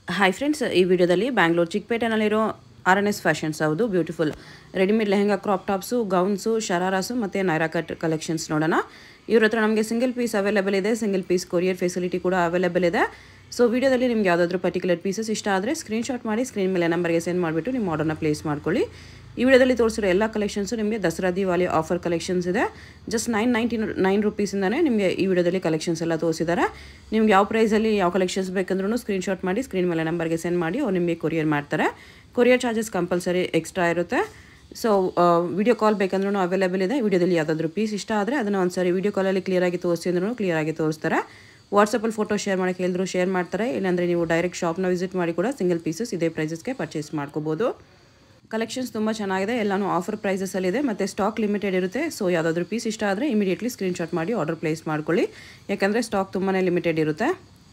Hi friends ಈ ವಿಡಿಯೋದಲ್ಲಿ ಬ್ಯಾಂಗ್ಳೂರು ಚಿಕ್ಕಪೇಟೆನಲ್ಲಿರೋ ಆರ್ ಎನ್ ಎಸ್ ಫ್ಯಾಷನ್ಸ್ ಹೌದು beautiful readymade lehenga crop tops gowns shararas ಮತ್ತು ನೈರಾ ಕಟ್ ಕಲೆಕ್ಷನ್ಸ್ ನೋಡೋಣ ಇವ್ರ ಹತ್ರ ನಮಗೆ ಸಿಂಗಲ್ ಪೀಸ್ ಅವೈಲೇಬಲ್ ಇದೆ ಸಿಂಗಲ್ ಪೀಸ್ ಕೊರಿಯರ್ ಫೆಸಿಲಿಟಿ ಕೂಡ ಅವೈಲೇಬಲ್ ಇದೆ ಸೊ ವಿಡಿಯೋದಲ್ಲಿ ನಿಮ್ಗೆ ಯಾವುದಾದ್ರೂ ಪರ್ಟಿಕ್ಯುಲರ್ ಪೀಸಸ್ ಇಷ್ಟ ಆದರೆ ಸ್ಕ್ರೀನ್ಶಾಟ್ ಮಾಡಿ ಸ್ಕ್ರೀನ್ ಮೇಲೆ ನಂಬರ್ಗೆ ಸೆಂಡ್ ಮಾಡಿಬಿಟ್ಟು ನಿಮ್ಮ ಆರ್ಡರ್ನ ಪ್ಲೇಸ್ ಮಾಡ್ಕೊಳ್ಳಿ ಈ ವಿಡಿಯೋದಲ್ಲಿ ತೋರಿಸಿರೋ ಎಲ್ಲ ಕಲೆಕ್ಷನ್ಸು ನಿಮಗೆ ದಸರಾ ದಿವಾಲಿ ಆಫರ್ ಕಲೆಕ್ಷನ್ಸ್ ಇದೆ ಜಸ್ಟ್ ನೈನ್ ನೈಂಟಿ ನೈನ್ ರುಪೀಸಿಂದನೇ ನಿಮಗೆ ಈ ವಿಡಿಯೋದಲ್ಲಿ ಕಲೆಕ್ಷನ್ಸ್ ಎಲ್ಲ ತೋರಿಸಿದ್ದಾರೆ ನಿಮ್ಗೆ ಯಾವ ಪ್ರೈಸಲ್ಲಿ ಯಾವ ಕಲೆಕ್ಷನ್ಸ್ ಬೇಕಂದ್ರೂ ಸ್ಕ್ರೀನ್ಶಾಟ್ ಮಾಡಿ ಸ್ಕ್ರೀನ್ ಮೇಲೆ ನಂಬರ್ಗೆ ಸೆಂಡ್ ಮಾಡಿ ಅವ್ರು ನಿಮಗೆ ಕೊರಿಯರ್ ಮಾಡ್ತಾರೆ ಕೊರಿಯರ್ ಚಾರ್ಜಸ್ ಕಂಪಲ್ಸರಿ ಎಕ್ಸ್ಟ್ರಾ ಇರುತ್ತೆ ಸೊ ವಿಡಿಯೋ ಕಾಲ್ ಬೇಕಂದ್ರೂ ಅವೈಲೇಬಲ್ ಇದೆ ವಿಡಿಯೋದಲ್ಲಿ ಯಾವುದಾದ್ರೂ ಪೀಸ್ ಇಷ್ಟ ಆದರೆ ಅದನ್ನು ಒಂದ್ಸರಿ ವಿಡಿಯೋ ಕಾಲಲ್ಲಿ ಕ್ಲಿಯರಾಗಿ ತೋರಿಸಿ ಅಂದ್ರೂ ಕ್ಲಿಯರಾಗಿ ತೋರಿಸ್ತಾರೆ ವಾಟ್ಸಪ್ಪಲ್ಲಿ ಫೋಟೋ ಶೇರ್ ಮಾಡೋಕ್ಕೆ ಹೇಳಿದ್ರು ಶೇರ್ ಮಾಡ್ತಾರೆ ಇಲ್ಲಾಂದರೆ ನೀವು ಡೈರೆಕ್ಟ್ ಶಾಪ್ನ ವಿಸಿಟ್ ಮಾಡಿ ಕೂಡ ಸಿಂಗಲ್ ಪೀಸಸ್ ಇದೇ ಪ್ರೈಸಸ್ಗೆ ಪರ್ಚೇಸ್ ಮಾಡ್ಕೋಬೋದು ಕಲೆಕ್ಷನ್ಸ್ ತುಂಬ ಚೆನ್ನಾಗಿದೆ ಎಲ್ಲನೂ ಆಫರ್ ಪ್ರೈಸಸಲ್ಲಿದೆ ಮತ್ತು ಸ್ಟಾಕ್ ಲಿಮಿಟೆಡ್ ಇರುತ್ತೆ ಸೊ ಯಾವುದಾದ್ರೂ ಪೀಸ್ ಇಷ್ಟ ಆದರೆ ಇಮಿಡಿಯೇಟ್ಲಿ ಸ್ಕ್ರೀನ್ಶಾಟ್ ಮಾಡಿ ಆರ್ಡರ್ ಪ್ಲೇಸ್ ಮಾಡ್ಕೊಳ್ಳಿ ಯಾಕಂದರೆ ಸ್ಟಾಕ್ ತುಂಬಾ ಲಿಮಿಟೆಡ್ ಇರುತ್ತೆ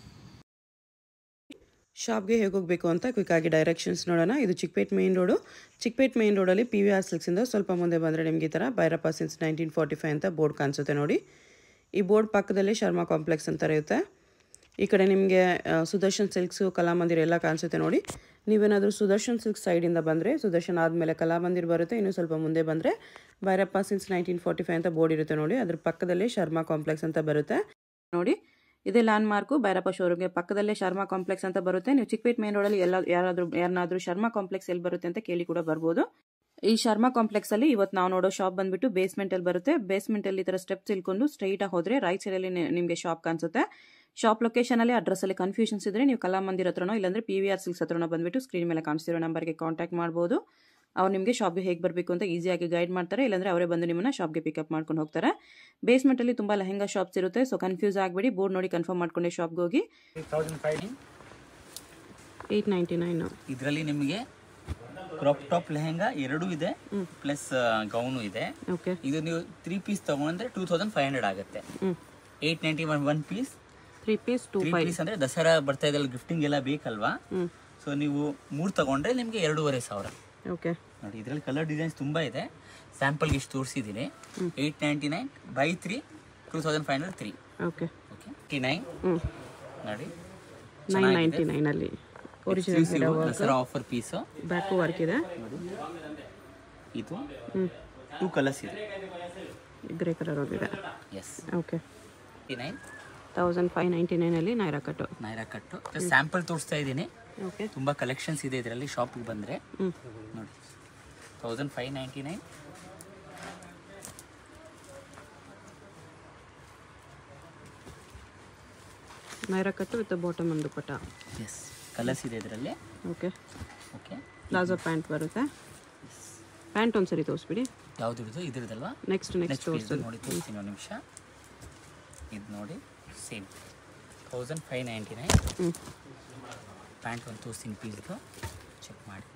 ಶಾಪ್ಗೆ ಹೇಗೆ ಹೋಗಬೇಕು ಅಂತ ಕ್ವಿಕ್ಕಾಗಿ ಡೈರೆಕ್ಷನ್ಸ್ ನೋಡೋಣ ಇದು Chickpet main road Chickpet main ರೋಡಲ್ಲಿ ಪಿ ವಿ ಆರ್ ಸಿಲ್ಕ್ಸಿಂದ ಸ್ವಲ್ಪ ಮುಂದೆ ಬಂದರೆ ನಿಮಗೆ ಈ ಥರ Bhyrappa since nineteen forty five ಅಂತ ಬೋರ್ಡ್ ಕಾಣಿಸುತ್ತೆ ನೋಡಿ ಈ ಬೋರ್ಡ್ ಪಕ್ಕದಲ್ಲಿ ಶರ್ಮಾ ಕಾಂಪ್ಲೆಕ್ಸ್ ಅಂತ ಇರುತ್ತೆ ಈ ಕಡೆ ನಿಮಗೆ ಸುದರ್ಶನ್ ಸಿಲ್ಕ್ಸು ಕಲಾಮಂದಿರ ಎಲ್ಲ ಕಾಣಿಸುತ್ತೆ ನೋಡಿ ನೀವೇನಾದರೂ ಸುದರ್ಶನ್ ಸಿಲ್ಕ್ ಸೈಡಿಂದ ಬಂದರೆ ಸುದರ್ಶನ್ ಆದಮೇಲೆ ಕಲಾಮಂದಿರ್ ಬರುತ್ತೆ ಇನ್ನು ಸ್ವಲ್ಪ ಮುಂದೆ ಬಂದರೆ Bhyrappa since nineteen forty five ಅಂತ ಬೋರ್ಡ್ ಇರುತ್ತೆ ನೋಡಿ ಅದ್ರ ಪಕ್ಕದಲ್ಲಿ ಶರ್ಮಾ ಕಾಂಪ್ಲೆಕ್ಸ್ ಅಂತ ಬರುತ್ತೆ ನೋಡಿ ಇದೇ ಲ್ಯಾಂಡ್ ಮಾರ್ಕು ಭೈರಪ್ಪ ಶೋರೂಮ್ಗೆ ಪಕ್ಕದಲ್ಲೇ ಶರ್ಮಾ ಕಾಂಪ್ಲೆಕ್ಸ್ ಅಂತ ಬರುತ್ತೆ ನೀವು ಚಿಕ್ಕಪೇಟ್ ಮೇನ್ ರೋಡಲ್ಲಿ ಎಲ್ಲ ಯಾರಾದರೂ ಯಾರನ್ನಾದ್ರೂ ಶರ್ಮಾ ಕಾಂಪ್ಲೆಕ್ಸ್ ಎಲ್ಲಿ ಬರುತ್ತೆ ಅಂತ ಕೇಳಿ ಕೂಡ ಬರ್ಬೋದು ಈ ಶರ್ಮಾ ಕಾಂಪ್ಲೆಕ್ಸ್ ಅಲ್ಲಿ ಇವತ್ತು ನಾವು ನೋಡೋ ಶಾಪ್ ಬಂದ್ಬಿಟ್ಟು ಬೇಸ್ಮೆಂಟ್ ಅಲ್ಲಿ ಬರುತ್ತೆ ಬೇಸ್ಮೆಂಟ್ ಅಲ್ಲಿ ಈ ತರ ಸ್ಟೆಪ್ಸ್ ಇಳ್ಕೊಂಡು ಸ್ಟ್ರೈಟ್ ಆಗಿ ಹೋದ್ರೆ ರೈಟ್ ಸೈಡ್ ಅಲ್ಲಿ ನಿಮಗೆ ಶಾಪ್ ಕಾಣಿಸುತ್ತೆ ಶಾಪ್ ಲೊಕೇಶನ್ ಅಲ್ಲಿ ಅಡ್ರೆಸ್ ಅಲ್ಲಿ ಕನ್ಫ್ಯೂಷನ್ಸ್ ಇದ್ರೆ ನೀವು ಕಲಾಮಂದಿರ ಹತ್ರನೋ ಇಲ್ಲಾಂದ್ರೆ ಪಿ ವಿ ಆರ್ ಸಿಲ್ಕ್ಸ್ ಹತ್ರನೋ ಬಂದ್ಬಿಟ್ಟು ಸ್ಕ್ರೀನ್ ಮೇಲೆ ಕಾಣಿಸ್ತಿರೋ ನಂಬರ್ಗೆ ಕಾಂಟ್ಯಾಕ್ಟ್ ಮಾಡಬಹುದು ಅವ್ರು ನಿಮಗೆ ಶಾಪ್ಗೆ ಹೇಗೆ ಬರಬೇಕು ಅಂತ ಈಸಿಯಾಗಿ ಗೈಡ್ ಮಾಡ್ತಾರೆ ಇಲ್ಲಾಂದ್ರೆ ಅವರೇ ಬಂದು ನಿಮ್ಮನ್ನ ಶಾಪ್ಗೆ ಪಿಕಪ್ ಮಾಡ್ಕೊಂಡು ಹೋಗ್ತಾರೆ ಬೇಸ್ಮೆಂಟ್ ಅಲ್ಲಿ ತುಂಬಾ ಲೆಹಂಗಾ ಶಾಪ್ಸ್ ಇರುತ್ತೆ ಸೊ ಕನ್ಫ್ಯೂಸ್ ಆಗಬೇಡಿ ಬೋರ್ಡ್ ನೋಡಿ ಕನ್ಫರ್ಮ್ ಮಾಡ್ಕೊಂಡೆ ಶಾಪ್ಗೆ ಹೋಗಿ thousand five eight ninety nine ಇದರಲ್ಲಿ ನಿಮಗೆ ಕ್ರಾಪ್ ಟಾಪ್ ಲೆಹಂಗಾ ಎರಡೂ ಇದೆ ಪ್ಲಸ್ ಗೌನು ಇದೆ ಓಕೆ ಇದು ನೀವು ತ್ರೀ ಪೀಸ್ ತಗೊಂಡ್ರೆ ಟೂ ತೌಸಂಡ್ ಫೈವ್ ಹಂಡ್ರೆಡ್ ಆಗುತ್ತೆ hmm eight ninety one one piece three piece two three piece ಅಂದ್ರೆ ದಸರಾ ಬರ್ತಾ ಇದೆಲ್ಲ ಗಿಫ್ಟಿಂಗ್ ಎಲ್ಲ ಬೇಕಲ್ವಾ ಹ್ಮ್ ಸೊ ನೀವು ಮೂರು ತಗೊಂಡ್ರೆ ನಿಮಗೆ ಎರಡೂವರೆ ಸಾವಿರ ಓಕೆ ನೋಡಿ ಇದರಲ್ಲಿ ಕಲರ್ ಡಿಸೈನ್ಸ್ ತುಂಬಾ ಇದೆ ಸ್ಯಾಂಪಲ್ಗೆ ಇಷ್ಟು ತೋರಿಸಿದ್ದೀನಿ eight ninety nine by three two thousand five hundred three okay okay T nine ಹ್ಞೂ ನೋಡಿ ನೈನ್ ನೈಂಟಿ ನೈನಲ್ಲಿ original Exclusive Dasara offer piece back work ಇದೆ ಇದು ಹ್ಞೂ ಟೂ ಕಲರ್ಸ್ ಇದೆ ಗ್ರೇ ಕಲರ್ ಹೋಗಿದೆ yes okay T nine thousand five ninety ನೈನಲ್ಲಿ Naira cut Naira ಕಟ್ಟು ಸ್ಯಾಂಪಲ್ ತೋರಿಸ್ತಾ ಇದ್ದೀನಿ ಓಕೆ ತುಂಬ ಕಲೆಕ್ಷನ್ಸ್ ಇದೆ ಇದರಲ್ಲಿ ಶಾಪಿಗೆ ಬಂದರೆ ಹ್ಞೂ ನೋಡಿ thousand five ninety nine Naira cut with bottom ಒಂದು ಪಟ ಎಸ್ ಕಲರ್ಸ್ ಇದೆ ಇದರಲ್ಲಿ ಓಕೆ ಓಕೆ ಪ್ಲಾಜೋ ಪ್ಯಾಂಟ್ ಬರುತ್ತೆ ಪ್ಯಾಂಟ್ ಒಂದು ಸರಿ ತೋರಿಸ್ಬಿಡಿ ಯಾವ್ದು ಹಿಡಿದು ಇದ್ರದಲ್ವಾ ನೆಕ್ಸ್ಟ್ ನೆಕ್ಸ್ಟ್ ನೆಕ್ಸ್ಟ್ ಪೀಸ್ ನೋಡಿ ತೋರಿಸ್ತೀನಿ ಒಂದು ನಿಮಿಷ ಇದು ನೋಡಿ same thousand five ninety nine ಹ್ಞೂ ಪ್ಯಾಂಟ್ ಒಂದು ತೋರಿಸ್ತೀನಿ ಪೀಸ್ದು ಚೆಕ್ ಮಾಡಿ